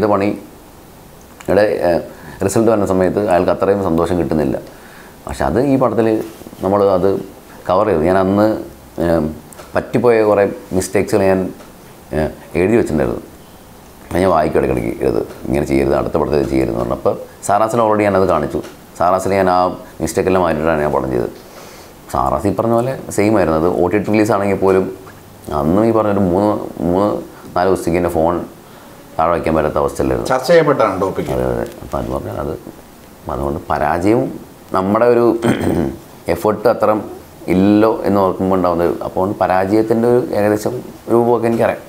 പണിയുടെ റിസൾട്ട് വരുന്ന സമയത്ത് അയാൾക്ക് അത്രയും സന്തോഷം കിട്ടുന്നില്ല പക്ഷെ അത് ഈ പടത്തിൽ നമ്മൾ അത് കവർ ചെയ്തു ഞാൻ അന്ന് ഏം, പറ്റിപ്പോയ കുറേ മിസ്റ്റേക്സുകൾ ഞാൻ ഏ, എഴുതി വെച്ചിട്ടുണ്ടായിരുന്നു അത് ഞാൻ വായിക്കും ഇടയ്ക്കിടയ്ക്ക് ഇത് ഇങ്ങനെ ചെയ്യരുത് അടുത്ത പടത്തിൽ ഇത് ചെയ്യരുത് എന്ന് പറഞ്ഞപ്പോൾ സാറാസിൽ ഓൾറെഡി ഞാനത് കാണിച്ചു സാറാസിൽ ഞാൻ ആ മിസ്റ്റേക്കെല്ലാം മാറ്റിയിട്ടാണ് ഞാൻ പടം ചെയ്തത് സാറാസ് ഈ പറഞ്ഞ പോലെ സെയിം ആയിരുന്നു അത് ഒ ടി ടി റിലീസ് ആണെങ്കിൽ പോലും അന്നും ഈ പറഞ്ഞൊരു മൂന്ന് മൂന്ന് നാല് ദിവസത്തേക്ക് എൻ്റെ ഫോൺ താഴെ വയ്ക്കാൻ പറ്റാത്ത അവസ്ഥയിലായിരുന്നു ചർച്ച ചെയ്യപ്പെട്ടാണ് ടോപ്പിക് അതെ അതെ അപ്പം അത് പറഞ്ഞാൽ അത് അതുകൊണ്ട് പരാജയവും നമ്മുടെ ഒരു എഫേർട്ട് അത്ര ഇല്ലല്ലോ എന്ന് ഓർക്കുമ്പോൾ ഉണ്ടാവുന്ന ഒരു അപ്പോൾ പരാജയത്തിൻ്റെ ഒരു ഏകദേശം രൂപമൊക്കെ എനിക്കറിയാം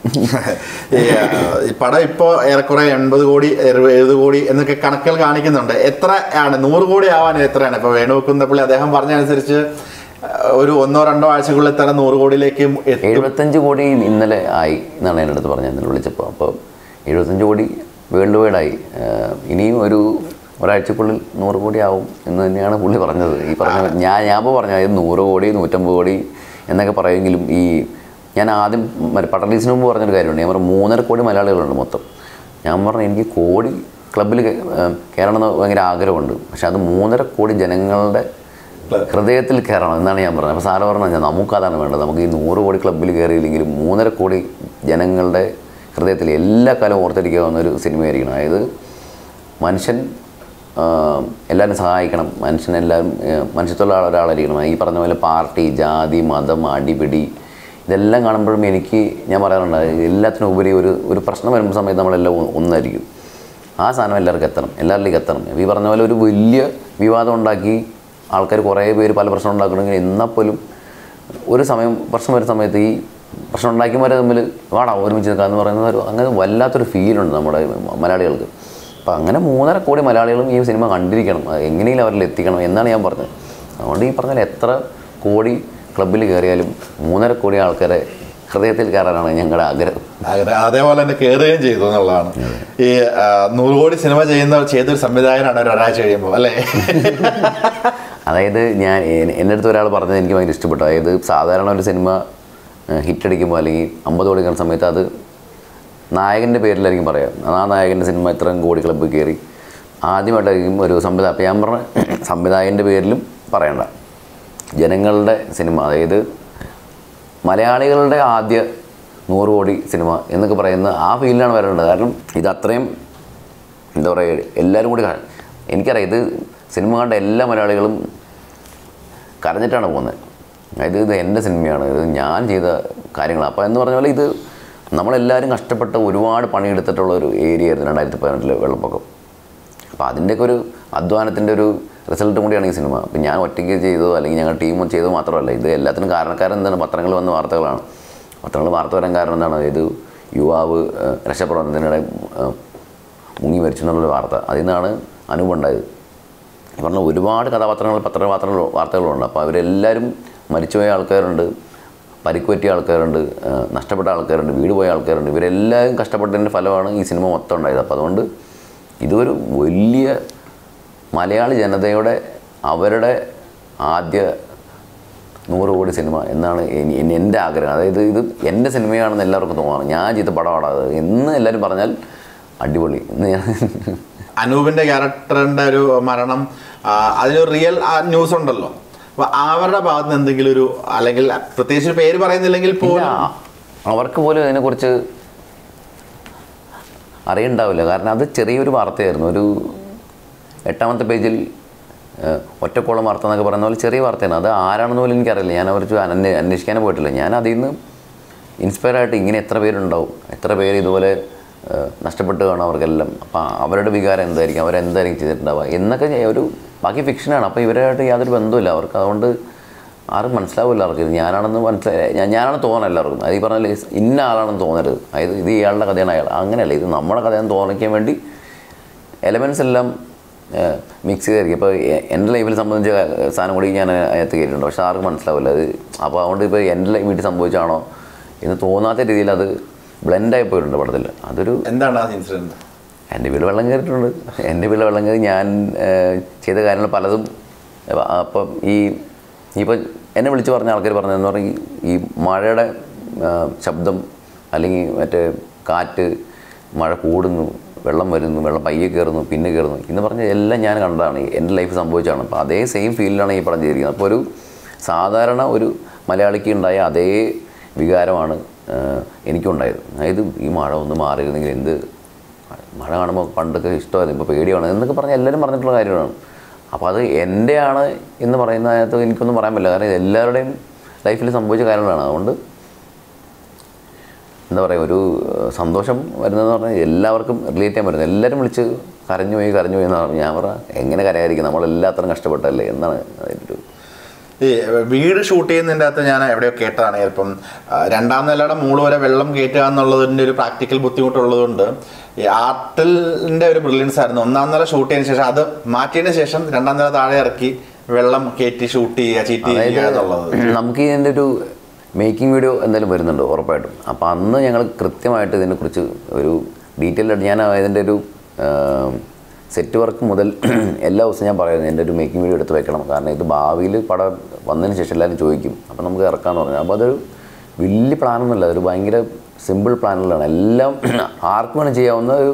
ഈ, ആ, ഈ പടം ഇപ്പോ ഏറെക്കുറെ എൺപത് കോടി എഴുപത് കോടി എന്നൊക്കെ കണക്കുകൾ കാണിക്കുന്നുണ്ട് എത്ര ആണ് നൂറ് കോടി ആവാൻ എത്രയാണ് ഇപ്പൊ വേണു കുന്നപ്പള്ളി അദ്ദേഹം പറഞ്ഞ അനുസരിച്ച് ആ, ഒരു ഒന്നോ രണ്ടോ ആഴ്ചക്കുള്ളിൽ തന്നെ നൂറ് കോടിയിലേക്ക് എത്തും എഴുപത്തഞ്ച് കോടി ഇന്നലെ ആയി എന്നാണ് എൻ്റെ അടുത്ത് പറഞ്ഞത് ഇന്നലെ വിളിച്ചപ്പോൾ അപ്പോൾ എഴുപത്തഞ്ച് കോടി വേൾഡ് വൈഡായി ഇനിയും ഒരു ഒരാഴ്ചക്കുള്ളിൽ നൂറ് കോടി ആവും എന്ന് തന്നെയാണ് പുള്ളി പറഞ്ഞത് ഈ പറഞ്ഞ ഞാൻ ഞാൻ ഇപ്പോൾ പറഞ്ഞു അതായത് നൂറ് കോടി നൂറ്റമ്പത് കോടി എന്നൊക്കെ പറയുമെങ്കിലും ഈ ഞാൻ ആദ്യം മറ്റേ പട്ടലീസിന് മുമ്പ് പറഞ്ഞൊരു കാര്യമുണ്ട് ഞാൻ പറഞ്ഞു മൂന്നര കോടി മലയാളികളുണ്ട് മൊത്തം ഞാൻ പറഞ്ഞു എനിക്ക് കോടി ക്ലബിൽ കയറണം എന്ന് ഭയങ്കര ആഗ്രഹമുണ്ട് പക്ഷെ അത് മൂന്നര കോടി ജനങ്ങളുടെ ഹൃദയത്തിൽ കയറണം എന്നാണ് ഞാൻ പറഞ്ഞത് അപ്പോൾ സാറ് പറഞ്ഞത് നമുക്കതാണ് വേണ്ടത് നമുക്ക് ഈ നൂറ് കോടി ക്ലബ്ബിൽ കയറിയില്ലെങ്കിലും മൂന്നര കോടി ജനങ്ങളുടെ ഹൃദയത്തിൽ എല്ലാ കാലവും ഓർത്തിരിക്കാവുന്ന ഒരു സിനിമയായിരിക്കണം അതായത് മനുഷ്യൻ ആ, എല്ലാവരും സഹായിക്കണം മനുഷ്യനെല്ലാവരും ആ, മനുഷ്യത്വമുള്ള ആൾ- ഒരാളായിരിക്കണം ഈ പറഞ്ഞ പോലെ പാർട്ടി ജാതി മതം അടിപിടി ഇതെല്ലാം കാണുമ്പോഴും എനിക്ക് ഞാൻ പറയാറുണ്ട് അതായത് എല്ലാത്തിനും ഉപരി ഒരു ഒരു പ്രശ്നം വരുന്ന സമയത്ത് നമ്മളെല്ലാം ഒ- ഒന്നായിരിക്കും ആ സാധനം എല്ലാവർക്കും എത്തണം എല്ലാവരിലേക്ക് എത്തണം ഈ പറഞ്ഞ പോലെ ഒരു വലിയ വിവാദം ഉണ്ടാക്കി ആൾക്കാർ കുറേ പേര് പല പ്രശ്നം ഉണ്ടാക്കണമെങ്കിൽ എന്നാൽ പോലും ഒരു സമയം പ്രശ്നം വരുന്ന സമയത്ത് ഈ പ്രശ്നം ഉണ്ടാക്കിയവരെ തമ്മിൽ വാടാ ഒരുമിച്ച് നിൽക്കാന്ന് പറയുന്ന ഒരു അങ്ങനെ വല്ലാത്തൊരു ഫീലുണ്ട് നമ്മുടെ മലയാളികൾക്ക് അപ്പോൾ അങ്ങനെ മൂന്നര കോടി മലയാളികളും ഈ സിനിമ കണ്ടിരിക്കണം അത് എങ്ങനെയും അവരിൽ എത്തിക്കണം എന്നാണ് ഞാൻ പറഞ്ഞത് അതുകൊണ്ട് ഈ പറഞ്ഞാൽ എത്ര കോടി ക്ലബിൽ കയറിയാലും മൂന്നര കോടി ആൾക്കാരെ ഹൃദയത്തിൽ കയറാനാണ് ഞങ്ങളുടെ ആഗ്രഹം അങ്ങനെ അതേപോലെ തന്നെ കയറുകയും ചെയ്തു എന്നുള്ളതാണ് ഈ ആ, നൂറ് കോടി സിനിമ ചെയ്യുന്ന ചെയ്തൊരു സംവിധായകനാണ് ഒരു ഒരാഴ്ച കഴിയുമ്പോൾ അല്ലേ അതായത് ഞാൻ എ- എൻ്റെ അടുത്ത് ഒരാൾ പറഞ്ഞത് എനിക്ക് ഭയങ്കര ഇഷ്ടപ്പെട്ടു അതായത് സാധാരണ ഒരു സിനിമ ഹിറ്റ് അടിക്കുമ്പോൾ അല്ലെങ്കിൽ അമ്പത് കോടി കാണുന്ന സമയത്ത് അത് നായകൻ്റെ പേരിലായിരിക്കും പറയാം ആ നായകൻ്റെ സിനിമ ഇത്രയും കോടി ക്ലബ്ബ് കയറി ആദ്യമായിട്ടായിരിക്കും ഒരു സംവിധായകൻ അപ്പോൾ ഞാൻ പറഞ്ഞ സംവിധായകൻ്റെ പേരിലും പറയണ്ട ജനങ്ങളുടെ സിനിമ അതായത് മലയാളികളുടെ ആദ്യ നൂറ് കോടി സിനിമ എന്നൊക്കെ പറയുന്ന ആ ഫീലിലാണ് വരേണ്ടത് കാരണം ഇത് അത്രയും എന്താ പറയുക എല്ലാവരും കൂടി കാ- എനിക്കറിയാം ഇത് സിനിമ കണ്ട എല്ലാ മലയാളികളും കരഞ്ഞിട്ടാണ് പോകുന്നത് അതായത് ഇത് എൻ്റെ സിനിമയാണ് ഇത് ഞാൻ ചെയ്ത കാര്യങ്ങളാണ് അപ്പോൾ എന്ന് പറഞ്ഞ പോലെ ഇത് നമ്മളെല്ലാവരും കഷ്ടപ്പെട്ട് ഒരുപാട് പണിയെടുത്തിട്ടുള്ള ഒരു ഏരിയ ആയിരുന്നു രണ്ടായിരത്തി പതിനെട്ടിലെ വെള്ളപ്പൊക്കം അപ്പോൾ അതിൻ്റെയൊക്കെ ഒരു അധ്വാനത്തിൻ്റെ ഒരു റിസൾട്ടും കൂടിയാണ് ഈ സിനിമ അപ്പം ഞാൻ ഒറ്റയ്ക്ക് ചെയ്തതോ അല്ലെങ്കിൽ ഞങ്ങൾ ടീം ചെയ്തതോ മാത്രമല്ല ഇത് എല്ലാത്തിനും കാരണക്കാരൻ എന്താണ് പത്രങ്ങളിൽ വന്ന വാർത്തകളാണ് പത്രങ്ങൾ വാർത്ത വരാൻ കാരണം എന്താണ് അതായത് യുവാവ് ഏഹ്, രക്ഷപ്രവർത്തനത്തിനിടെ ഏഹ്, മുങ്ങി മരിച്ചു എന്നുള്ളൊരു വാർത്ത അതിൽ നിന്നാണ് അനുഭവമുണ്ടായത് ഈ പറഞ്ഞ ഒരുപാട് കഥാപാത്രങ്ങൾ പത്രപാത്രങ്ങൾ വാർത്തകളുണ്ട് അപ്പോൾ അവരെല്ലാവരും മരിച്ചുപോയ ആൾക്കാരുണ്ട് പരിക്ക് പറ്റിയ ആൾക്കാരുണ്ട് ആ, നഷ്ടപ്പെട്ട ആൾക്കാരുണ്ട് വീട് പോയ ആൾക്കാരുണ്ട് ഇവരെല്ലാവരും കഷ്ടപ്പെട്ടതിൻ്റെ ഫലമാണ് ഈ സിനിമ മൊത്തം ഉണ്ടായത് അപ്പോൾ അതുകൊണ്ട് ഇതൊരു വലിയ മലയാളി ജനതയുടെ അവരുടെ ആദ്യ നൂറ് കോടി സിനിമ എന്നാണ് എനി- എനി- എൻ്റെ ആഗ്രഹം അതായത് ഇത് എൻ്റെ സിനിമയാണെന്ന് എല്ലാവർക്കും തോന്നണം ഞാൻ ചെയ്ത പടമാണ് അത് എന്ന് എല്ലാവരും പറഞ്ഞാൽ അടിപൊളി എന്ന് ഞാൻ അനൂപിന്റെ ക്യാരക്ടറിന്റെ ഒരു മരണം ആ, അതിനൊരു റിയൽ ന്യൂസ് ഉണ്ടല്ലോ അപ്പൊ അവരുടെ ഭാഗത്ത് നിന്ന് എന്തെങ്കിലും ഒരു അല്ലെങ്കിൽ പ്രത്യേകിച്ച് ഒരു പേര് പറയുന്നില്ലെങ്കിൽ ഇല്ല, പോലും അവർക്ക് പോലും അതിനെക്കുറിച്ച് അറിയണ്ടാവില്ല കാരണം അത് ചെറിയൊരു വാർത്തയായിരുന്നു ഒരു എട്ടാമത്തെ പേജിൽ ഏഹ്, ഒറ്റക്കോളം വാർത്ത എന്നൊക്കെ പറയുന്ന പോലെ ചെറിയ വാർത്തയാണ് അത് ആരാണെന്ന് പോലും എനിക്കറിയില്ല ഞാൻ അവർ അന്വേ അന്വേഷിക്കാനേ പോയിട്ടില്ല ഞാൻ അതിൽ നിന്ന് ഇൻസ്പയർ ആയിട്ട് ഇങ്ങനെ എത്ര പേരുണ്ടാവും എത്ര പേര് ഇതുപോലെ ഏഹ്, നഷ്ടപ്പെട്ട് കാണും അവർക്കെല്ലാം അപ്പോൾ അവരുടെ വികാരം എന്തായിരിക്കും അവരെന്തായിരിക്കും ചെയ്തിട്ടുണ്ടാവുക എന്നൊക്കെ ഞാൻ ഒരു ബാക്കി ഫിക്ഷനാണ് അപ്പോൾ ഇവരായിട്ട് യാതൊരു ബന്ധമില്ല അവർക്ക് അതുകൊണ്ട് ആരും മനസ്സിലാവില്ല അവർക്ക് ഇത് ഞാനാണെന്ന് മനസ്സിലായി ഞാൻ ഞാനാണ് തോന്നണം എല്ലാവർക്കും അത് ഈ പറഞ്ഞ ഇന്ന ആളാണെന്ന് തോന്നരുത് അതായത് ഇത് ഇയാളുടെ കഥയാണ് അയാൾ അങ്ങനെയല്ല ഇത് നമ്മുടെ കഥയെന്ന് തോന്നിക്കാൻ വേണ്ടി എലമെൻസ് എല്ലാം മിക്സ് ചെയ്തായിരിക്കും ഇപ്പോൾ എൻ്റെ ലൈഫിൽ സംബന്ധിച്ച സാധനം കൂടി ഞാൻ അതിനകത്ത് കയറ്റിയിട്ടുണ്ട് പക്ഷേ ആർക്കും മനസ്സിലാവില്ല അത് അപ്പോൾ അതുകൊണ്ട് ഇപ്പോൾ എൻ്റെ ലൈ- വീട്ടിൽ സംഭവിച്ചാണോ എന്ന് തോന്നാത്ത രീതിയിൽ അത് ബ്ലെൻഡായി പോയിട്ടുണ്ട് പടത്തിൽ അതൊരു എന്താണ് ആ ഇൻസിഡന്റ് എൻ്റെ വീട്ടിൽ വെള്ളം കയറിയിട്ടുണ്ട് എൻ്റെ വീട്ടിൽ വെള്ളം കയറി ഞാൻ ഏഹ്, ചെയ്ത കാര്യങ്ങൾ പലതും ഏഹ്, അപ്പം ഈ ഇപ്പോൾ എന്നെ വിളിച്ച് പറഞ്ഞ ആൾക്കാർ പറഞ്ഞതെന്ന് പറഞ്ഞാൽ ഈ- ഈ മഴയുടെ ഏഹ്, ശബ്ദം അല്ലെങ്കിൽ മറ്റേ കാറ്റ് മഴ കൂടുന്നു വെള്ളം വരുന്നു വെള്ളം പയ്യെ കയറുന്നു പിന്നെ കയറുന്നു എന്ന് പറഞ്ഞ എല്ലാം ഞാൻ കണ്ടതാണ് എൻ്റെ ലൈഫ് സംഭവിച്ചതാണ് അപ്പോൾ അതേ സെയിം ഫീൽഡിലാണ് ഈ പടം ചെയ്തിരിക്കുന്നത് അപ്പോൾ ഒരു സാധാരണ ഒരു മലയാളിക്ക് ഉണ്ടായ അതേ വികാരമാണ് ഏഹ്, എനിക്കുണ്ടായത് അതായത് ഈ മഴ ഒന്ന് മാറിയിരുന്നെങ്കിൽ എന്ത് മഴ കാണുമ്പോൾ പണ്ടൊക്കെ ഇഷ്ടമായിരുന്നു ഇപ്പോൾ പേടിയാണ് എന്നൊക്കെ പറഞ്ഞ് എല്ലാവരും പറഞ്ഞിട്ടുള്ള കാര്യമാണ് അപ്പോൾ അത് എൻ്റെയാണ് എന്ന് പറയുന്നതിനകത്ത് എനിക്കൊന്നും പറയാൻ പറ്റില്ല കാരണം ഇത് എല്ലാവരുടെയും ലൈഫിൽ സംഭവിച്ച കാര്യങ്ങളാണ് അതുകൊണ്ട് എന്താ പറയുക ഒരു ഏഹ്, സന്തോഷം വരുന്നതെന്ന് പറഞ്ഞാൽ എല്ലാവർക്കും റിലേറ്റ് ചെയ്യാൻ പറ്റുന്നത് എല്ലാവരും വിളിച്ച് കരഞ്ഞു പോയി കരഞ്ഞു പോയി എന്ന് പറഞ്ഞു ഞാൻ പറ എങ്ങനെ കരയായിരിക്കും നമ്മളെല്ലാത്തരം കഷ്ടപ്പെട്ടല്ലേ എന്നാണ് അതിൻ്റെ ഒരു ഈ വീട് ഷൂട്ട് ചെയ്യുന്നതിൻ്റെ അകത്ത് ഞാൻ എവിടെയോ കേട്ടതാണ് ചിലപ്പം ആ, രണ്ടാം നിലയുടെ മൂള് വരെ വെള്ളം കയറ്റുക എന്നുള്ളതിൻ്റെ ഒരു പ്രാക്ടിക്കൽ ബുദ്ധിമുട്ടുള്ളതുകൊണ്ട് ഈ ആർട്ടിലിൻ്റെ ഒരു ബ്രില്യൻസ് ആയിരുന്നു ഒന്നാം നില ഷൂട്ട് ചെയ്തതിന് ശേഷം അത് മാറ്റിയതിന് ശേഷം രണ്ടാം നില താഴെ ഇറക്കി വെള്ളം കയറ്റി ഷൂട്ട് ചെയ്യുക ചീറ്റ് ചെയ്യുക എന്നുള്ളത് നമുക്ക് ഇതിൻ്റെ ഒരു മേക്കിംഗ് വീഡിയോ എന്തായാലും വരുന്നുണ്ട് ഉറപ്പായിട്ടും അപ്പോൾ അന്ന് ഞങ്ങൾ കൃത്യമായിട്ട് ഇതിനെക്കുറിച്ച് ഒരു ഡീറ്റെയിൽ ആയിട്ട് ഞാൻ ഇതിൻ്റെ ഒരു സെറ്റ് വർക്ക് മുതൽ എല്ലാ ദിവസവും ഞാൻ പറയുന്നത് എൻ്റെ ഒരു മേക്കിംഗ് വീഡിയോ എടുത്ത് വെക്കണം കാരണം ഇത് ഭാവിയിൽ പടം വന്നതിന് ശേഷം എല്ലാവരും ചോദിക്കും അപ്പോൾ നമുക്ക് ഇറക്കാമെന്ന് പറഞ്ഞു അപ്പോൾ അതൊരു വലിയ പ്ലാനൊന്നുമല്ല ഒരു ഭയങ്കര സിമ്പിൾ പ്ലാനുകളാണ് എല്ലാം ആർക്കും വേണം ചെയ്യാവുന്ന ഒരു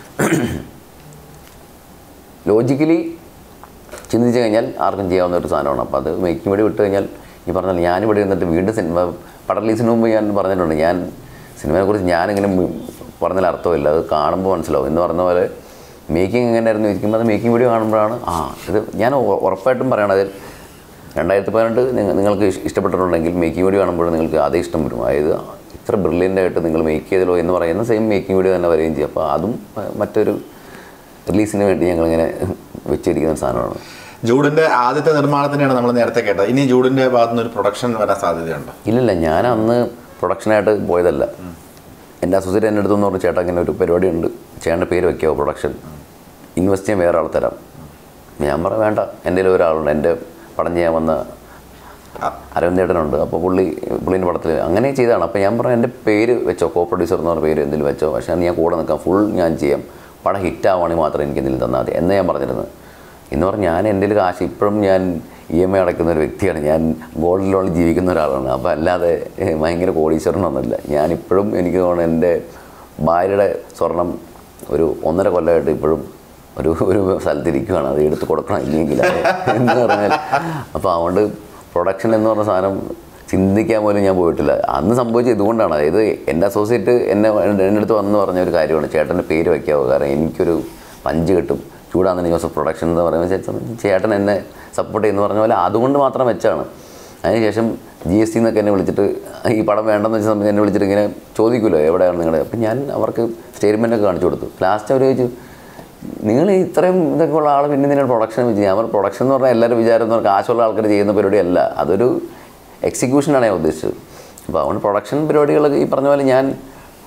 ലോജിക്കലി ചിന്തിച്ച് കഴിഞ്ഞാൽ ആർക്കും ചെയ്യാവുന്ന ഒരു സാധനമാണ് അപ്പോൾ അത് മേക്കിംഗ് വീഡിയോ വിട്ട് കഴിഞ്ഞാൽ ഈ പറഞ്ഞാൽ ഞാനിവിടെ ഇരുന്നിട്ട് വീണ്ടും സിനിമ പടം റിലീസിന് മുമ്പ് ഞാൻ പറഞ്ഞിട്ടുണ്ട് ഞാൻ സിനിമയെക്കുറിച്ച് ഞാനിങ്ങനെ മ് പറഞ്ഞാൽ അർത്ഥമില്ല അത് കാണുമ്പോൾ മനസ്സിലാവും എന്ന് പറഞ്ഞ പോലെ മേക്കിംഗ് എങ്ങനെയായിരുന്നു ഇരിക്കുമ്പോൾ അത് മേക്കിംഗ് വീഡിയോ കാണുമ്പോഴാണ് ആ ഇത് ഞാൻ ഉ- ഉറപ്പായിട്ടും പറയണത് രണ്ടായിരത്തി പതിനെട്ട് നിങ്ങ- നിങ്ങൾക്ക് ഇഷ്- ഇഷ്ടപ്പെട്ടിട്ടുണ്ടെങ്കിൽ മേക്കിംഗ് വീഡിയോ കാണുമ്പോൾ നിങ്ങൾക്ക് അതേ ഇഷ്ടം വരും അതായത് ഇത്ര ബ്രില്യൻ്റ് ആയിട്ട് നിങ്ങൾ മേക്ക് ചെയ്തല്ലോ എന്ന് പറയുന്ന സെയിം മേക്കിംഗ് വീഡിയോ തന്നെ വരികയും ചെയ്യും അപ്പോൾ അതും മ- മറ്റൊരു റിലീസിന് വേണ്ടി ഞങ്ങളിങ്ങനെ വെച്ചിരിക്കുന്ന സാധനമാണ് ജൂഡിന്റെ ആദ്യത്തെ നിർമ്മാണത്തിനാണ് നമ്മൾ നേരത്തെ കേട്ടത് ഇനി ജൂഡിന്റെ ഭാഗത്തുനിന്ന് ഒരു പ്രൊഡക്ഷൻ വരാൻ സാധ്യതയുണ്ടോ ഇല്ലില്ല ഞാൻ അന്ന് പ്രൊഡക്ഷനായിട്ട് പോയതല്ല എൻ്റെ അസോസിയേറ്റ് എൻ്റെ അടുത്തെന്ന് പറഞ്ഞു ചേട്ടാ ഇങ്ങനെ ഒരു പരിപാടിയുണ്ട് ചേട്ടൻ്റെ പേര് വയ്ക്കാവോ പ്രൊഡക്ഷൻ ഇൻവെസ്റ്റ് ചെയ്യാൻ വേറെ ആൾ തരാം ഞാൻ പറയാം വേണ്ട എൻ്റെ കയ്യിൽ ഒരാളുണ്ട് എൻ്റെ പടം ചെയ്യാൻ വന്ന അരവിന്ദേട്ടനുണ്ട് അപ്പോൾ പുള്ളി പുള്ളീൻ്റെ പടത്തിൽ അങ്ങനെ ചെയ്തതാണ് അപ്പോൾ ഞാൻ പറഞ്ഞു എൻ്റെ പേര് വെച്ചോ കോ പ്രൊഡ്യൂസർ എന്ന് പറഞ്ഞ പേര് എന്തെങ്കിലും വെച്ചോ പക്ഷേ അത് ഞാൻ കൂടെ നിൽക്കാം ഫുൾ ഞാൻ ചെയ്യാം പടം ഹിറ്റ് ആവുകയാണെങ്കിൽ മാത്രം എനിക്ക് എന്തെങ്കിലും തന്നാൽ മതി എന്ന് ഞാൻ പറഞ്ഞിരുന്നത് എന്ന് പറഞ്ഞാൽ ഞാൻ എൻ്റെ ഒരു കാശ് ഇപ്പോഴും ഞാൻ ഇ എം ഐ അടയ്ക്കുന്ന ഒരു വ്യക്തിയാണ് ഞാൻ ഗോൾഡ് ലോണിൽ ജീവിക്കുന്ന ഒരാളാണ് അപ്പോൾ അല്ലാതെ ഏഹ്, ഭയങ്കര കോടീശ്വരനൊന്നുമില്ല ഞാനിപ്പോഴും എനിക്ക് തോന്നുന്നു എൻ്റെ ഭാര്യയുടെ സ്വർണം ഒരു ഒന്നര കൊല്ലമായിട്ട് ഇപ്പോഴും ഒരു ഒരു സ്ഥലത്തിരിക്കുകയാണ് അത് എടുത്ത് കൊടുക്കണം ഇല്ലെങ്കിൽ അത് എന്ന് പറഞ്ഞാൽ അപ്പോൾ അതുകൊണ്ട് പ്രൊഡക്ഷൻ എന്ന് പറഞ്ഞ സാധനം ചിന്തിക്കാൻ പോലും ഞാൻ പോയിട്ടില്ല അന്ന് സംഭവിച്ചത് ഇതുകൊണ്ടാണ് അതായത് എൻ്റെ അസോസിയേറ്റ് എന്നെ എൻ്റെ അടുത്ത് വന്ന് പറഞ്ഞ ഒരു കാര്യമാണ് ചേട്ടൻ്റെ പേര് വയ്ക്കാവോ കാരണം എനിക്കൊരു പഞ്ച് കിട്ടും ചൂടാന്ന് ജോസഫ് പ്രൊഡക്ഷൻ എന്ന് പറയുമ്പോൾ ചേട്ടൻ ചേട്ടൻ എന്നെ സപ്പോർട്ട് ചെയ്യുന്ന പറഞ്ഞ പോലെ അതുകൊണ്ട് മാത്രം വെച്ചാണ് അതിനുശേഷം ജി എസ് ടി എന്നൊക്കെ എന്നെ വിളിച്ചിട്ട് ഈ പടം വേണ്ടെന്ന് വെച്ച സമയത്ത് എന്നെ വിളിച്ചിട്ട് ഇങ്ങനെ ചോദിക്കുമല്ലോ എവിടെയാണ് നിങ്ങളുടെ അപ്പം ഞാൻ അവർക്ക് സ്റ്റേറ്റ്മെൻ്റ് ഒക്കെ കാണിച്ചു കൊടുത്തു ലാസ്റ്റ് അവർ ചോദിച്ചു നിങ്ങൾ ഇത്രയും ഇതൊക്കെ ഉള്ള ആൾ പിന്നെ നിങ്ങൾ പ്രൊഡക്ഷൻ വെച്ച് ഞാൻ പറഞ്ഞു പ്രൊഡക്ഷൻ എന്ന് പറഞ്ഞാൽ എല്ലാവരും വിചാരം എന്ന് പറഞ്ഞാൽ കാശുള്ള ആൾക്കാർ ചെയ്യുന്ന പരിപാടിയല്ല അതൊരു എക്സിക്യൂഷനാണ് ഞാൻ ഉദ്ദേശിച്ചത് അപ്പോൾ അതുകൊണ്ട് പ്രൊഡക്ഷൻ പരിപാടികളൊക്കെ ഈ പറഞ്ഞ പോലെ ഞാൻ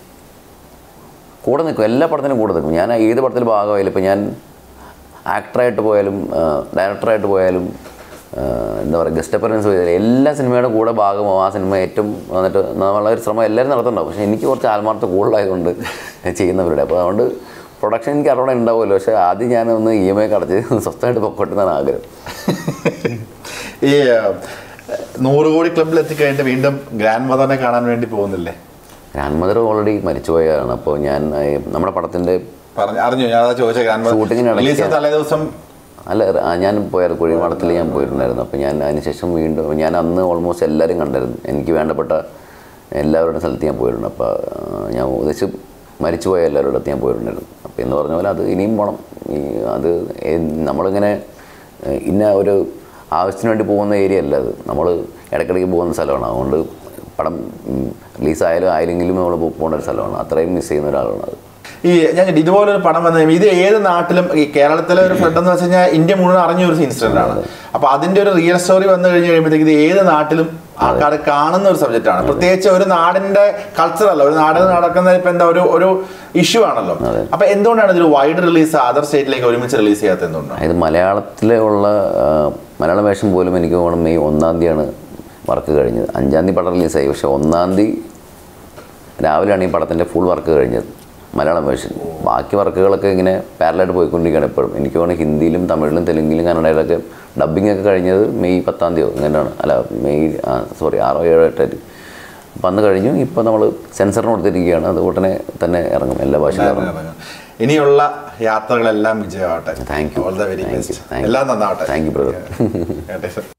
കൂടെ നിൽക്കും എല്ലാ പടത്തിനും കൂടെ നിൽക്കും ഞാൻ ഏത് പടത്തിൽ ഭാഗമായാലും ഇപ്പോൾ ഞാൻ ആക്ടറായിട്ട് പോയാലും ഡയറക്ടറായിട്ട് പോയാലും ആ, എന്താ പറയുക ഗസ്റ്റ് അപ്പറൻസ് പോയാലും എല്ലാ സിനിമയുടെ കൂടെ ഭാഗമാവും ആ സിനിമ ഏറ്റവും വന്നിട്ട് വളരെ ശ്രമം എല്ലാവരും നടത്തുന്നുണ്ടാവും പക്ഷേ എനിക്ക് കുറച്ച് ആത്മാർത്ഥ കൂടുതലായതുകൊണ്ട് ചെയ്യുന്നവരുടെ അപ്പോൾ അതുകൊണ്ട് പ്രൊഡക്ഷൻ എനിക്ക് അറിവിടെ ഉണ്ടാവുമല്ലോ പക്ഷേ ആദ്യം ഞാൻ ഒന്ന് ഇ എം ഐ അടച്ച് സ്വസ്ഥമായിട്ട് പൊക്കോട്ടെ എന്നാണ് ആഗ്രഹം ഈ ഏഹ്, നൂറ് കോടി ക്ലബിൽ എത്തിക്കഴിഞ്ഞിട്ട് വീണ്ടും ഗ്രാൻഡ് മദറിനെ കാണാൻ വേണ്ടി പോകുന്നില്ലേ ഗ്രാൻഡ് മദർ ഓൾറെഡി മരിച്ചുപോയതാണ് അപ്പോൾ ഞാൻ ആ, നമ്മുടെ പടത്തിൻ്റെ പറഞ്ഞു അറിഞ്ഞു ഞാൻ അതാ ചോദിച്ച ഗ്രാൻഡ് ഷൂട്ടിങ്ങിന് മദർ റിലീസ് ഇടയ്ക്ക് തലേ ദിവസം അല്ല ആ, ഞാൻ പോയായിരുന്നു കുഴിമാടത്തിൽ ഞാൻ പോയിട്ടുണ്ടായിരുന്നു അപ്പോൾ ഞാൻ അതിനുശേഷം വീണ്ടും ഞാൻ അന്ന് ഓൾമോസ്റ്റ് എല്ലാവരും കണ്ടായിരുന്നു എനിക്ക് വേണ്ടപ്പെട്ട എല്ലാവരുടെ സ്ഥലത്ത് ഞാൻ പോയിട്ടുണ്ട് അപ്പോൾ ആ, ഞാൻ ഉദ്ദേശിച്ച് മരിച്ചുപോയ എല്ലാവരുടെ അടുത്ത് ഞാൻ പോയിട്ടുണ്ടായിരുന്നു അപ്പോൾ എന്ന് പറഞ്ഞ പോലെ അത് ഇനിയും പോകണം ഈ അത് എ- നമ്മളിങ്ങനെ ഏഹ്, ഇന്ന ഒരു ആവശ്യത്തിന് വേണ്ടി പോകുന്ന ഏരിയ അല്ല അത് നമ്മൾ ഇടയ്ക്കിടയ്ക്ക് പോകുന്ന സ്ഥലമാണ് അതുകൊണ്ട് പടം റിലീസായാലും ആയില്ലെങ്കിലും നമ്മൾ പോകേണ്ട ഒരു സ്ഥലമാണ് അത്രയും മിസ് ചെയ്യുന്ന ഒരാളാണ് അത് ഈ ഞാൻ ചോദിക്കട്ടെ, ഇതുപോലൊരു പടം വന്ന ഇത് ഏത് നാട്ടിലും ഈ കേരളത്തിലെ ഒരു ഫ്ലഡ് എന്ന് വെച്ച് കഴിഞ്ഞാൽ ഇന്ത്യ മുഴുവൻ അറിഞ്ഞ ഒരു ഇൻസിഡന്റ് ആണ് അപ്പൊ അതിന്റെ ഒരു റിയൽ സ്റ്റോറി വന്നു കഴിഞ്ഞ് കഴിയുമ്പോഴത്തേക്ക് ഇത് ഏത് നാട്ടിലും ആൾക്കാർ കാണുന്ന ഒരു സബ്ജക്റ്റ് ആണ് പ്രത്യേകിച്ച് ഒരു നാടിന്റെ കൾച്ചർ അല്ല ഒരു നാടിന് നടക്കുന്ന ഇപ്പൊ എന്താ ഒരു ഒരു ഇഷ്യൂ ആണല്ലോ അപ്പൊ എന്തുകൊണ്ടാണ് ഇതൊരു വൈഡ് റിലീസ് അതർ സ്റ്റേറ്റിലേക്ക് ഒരുമിച്ച് റിലീസ് ചെയ്യാത്ത എന്തുകൊണ്ടാണ് അതായത് മലയാളത്തിലെ ഉള്ള ആ, മലയാളം വേഷം പോലും എനിക്ക് തോന്നുന്നു മെയ് ഒന്നാം തീയതിയാണ് വർക്ക് കഴിഞ്ഞത് അഞ്ചാം തീയതി പടം റിലീസായി പക്ഷേ ഒന്നാം തീയതി രാവിലെയാണ് ഈ പടത്തിൻ്റെ ഫുൾ വർക്ക് കഴിഞ്ഞത് മലയാളം വേർഷൻ ബാക്കി വർക്കുകളൊക്കെ ഇങ്ങനെ പാരലായിട്ട് പോയിക്കൊണ്ടിരിക്കുകയാണ് എപ്പോഴും എനിക്ക് തോന്നുന്നു ഹിന്ദിയിലും തമിഴിലും തെലുങ്കിലും കന്നഡയിലൊക്കെ ഡബ്ബിംഗ് ഒക്കെ കഴിഞ്ഞത് മെയ് പത്താം തീയതി ഇങ്ങനെയാണ് അല്ല മെയ് സോറി ആറോ ഏഴോ എട്ടായിട്ട് അപ്പം അന്ന് കഴിഞ്ഞു ഇപ്പോൾ നമ്മൾ സെൻസറിന് കൊടുത്തിരിക്കുകയാണ് അത് ഉടനെ തന്നെ ഇറങ്ങും എല്ലാ ഭാഷയിലും ഇറങ്ങും ഇനിയുള്ള യാത്രകളെല്ലാം വിജയമാവട്ടെ Thank you. All the very Thank you. Best Thank you. എല്ലാം നന്നാവട്ടെ Thank you, brother. കേട്ടെ, sir.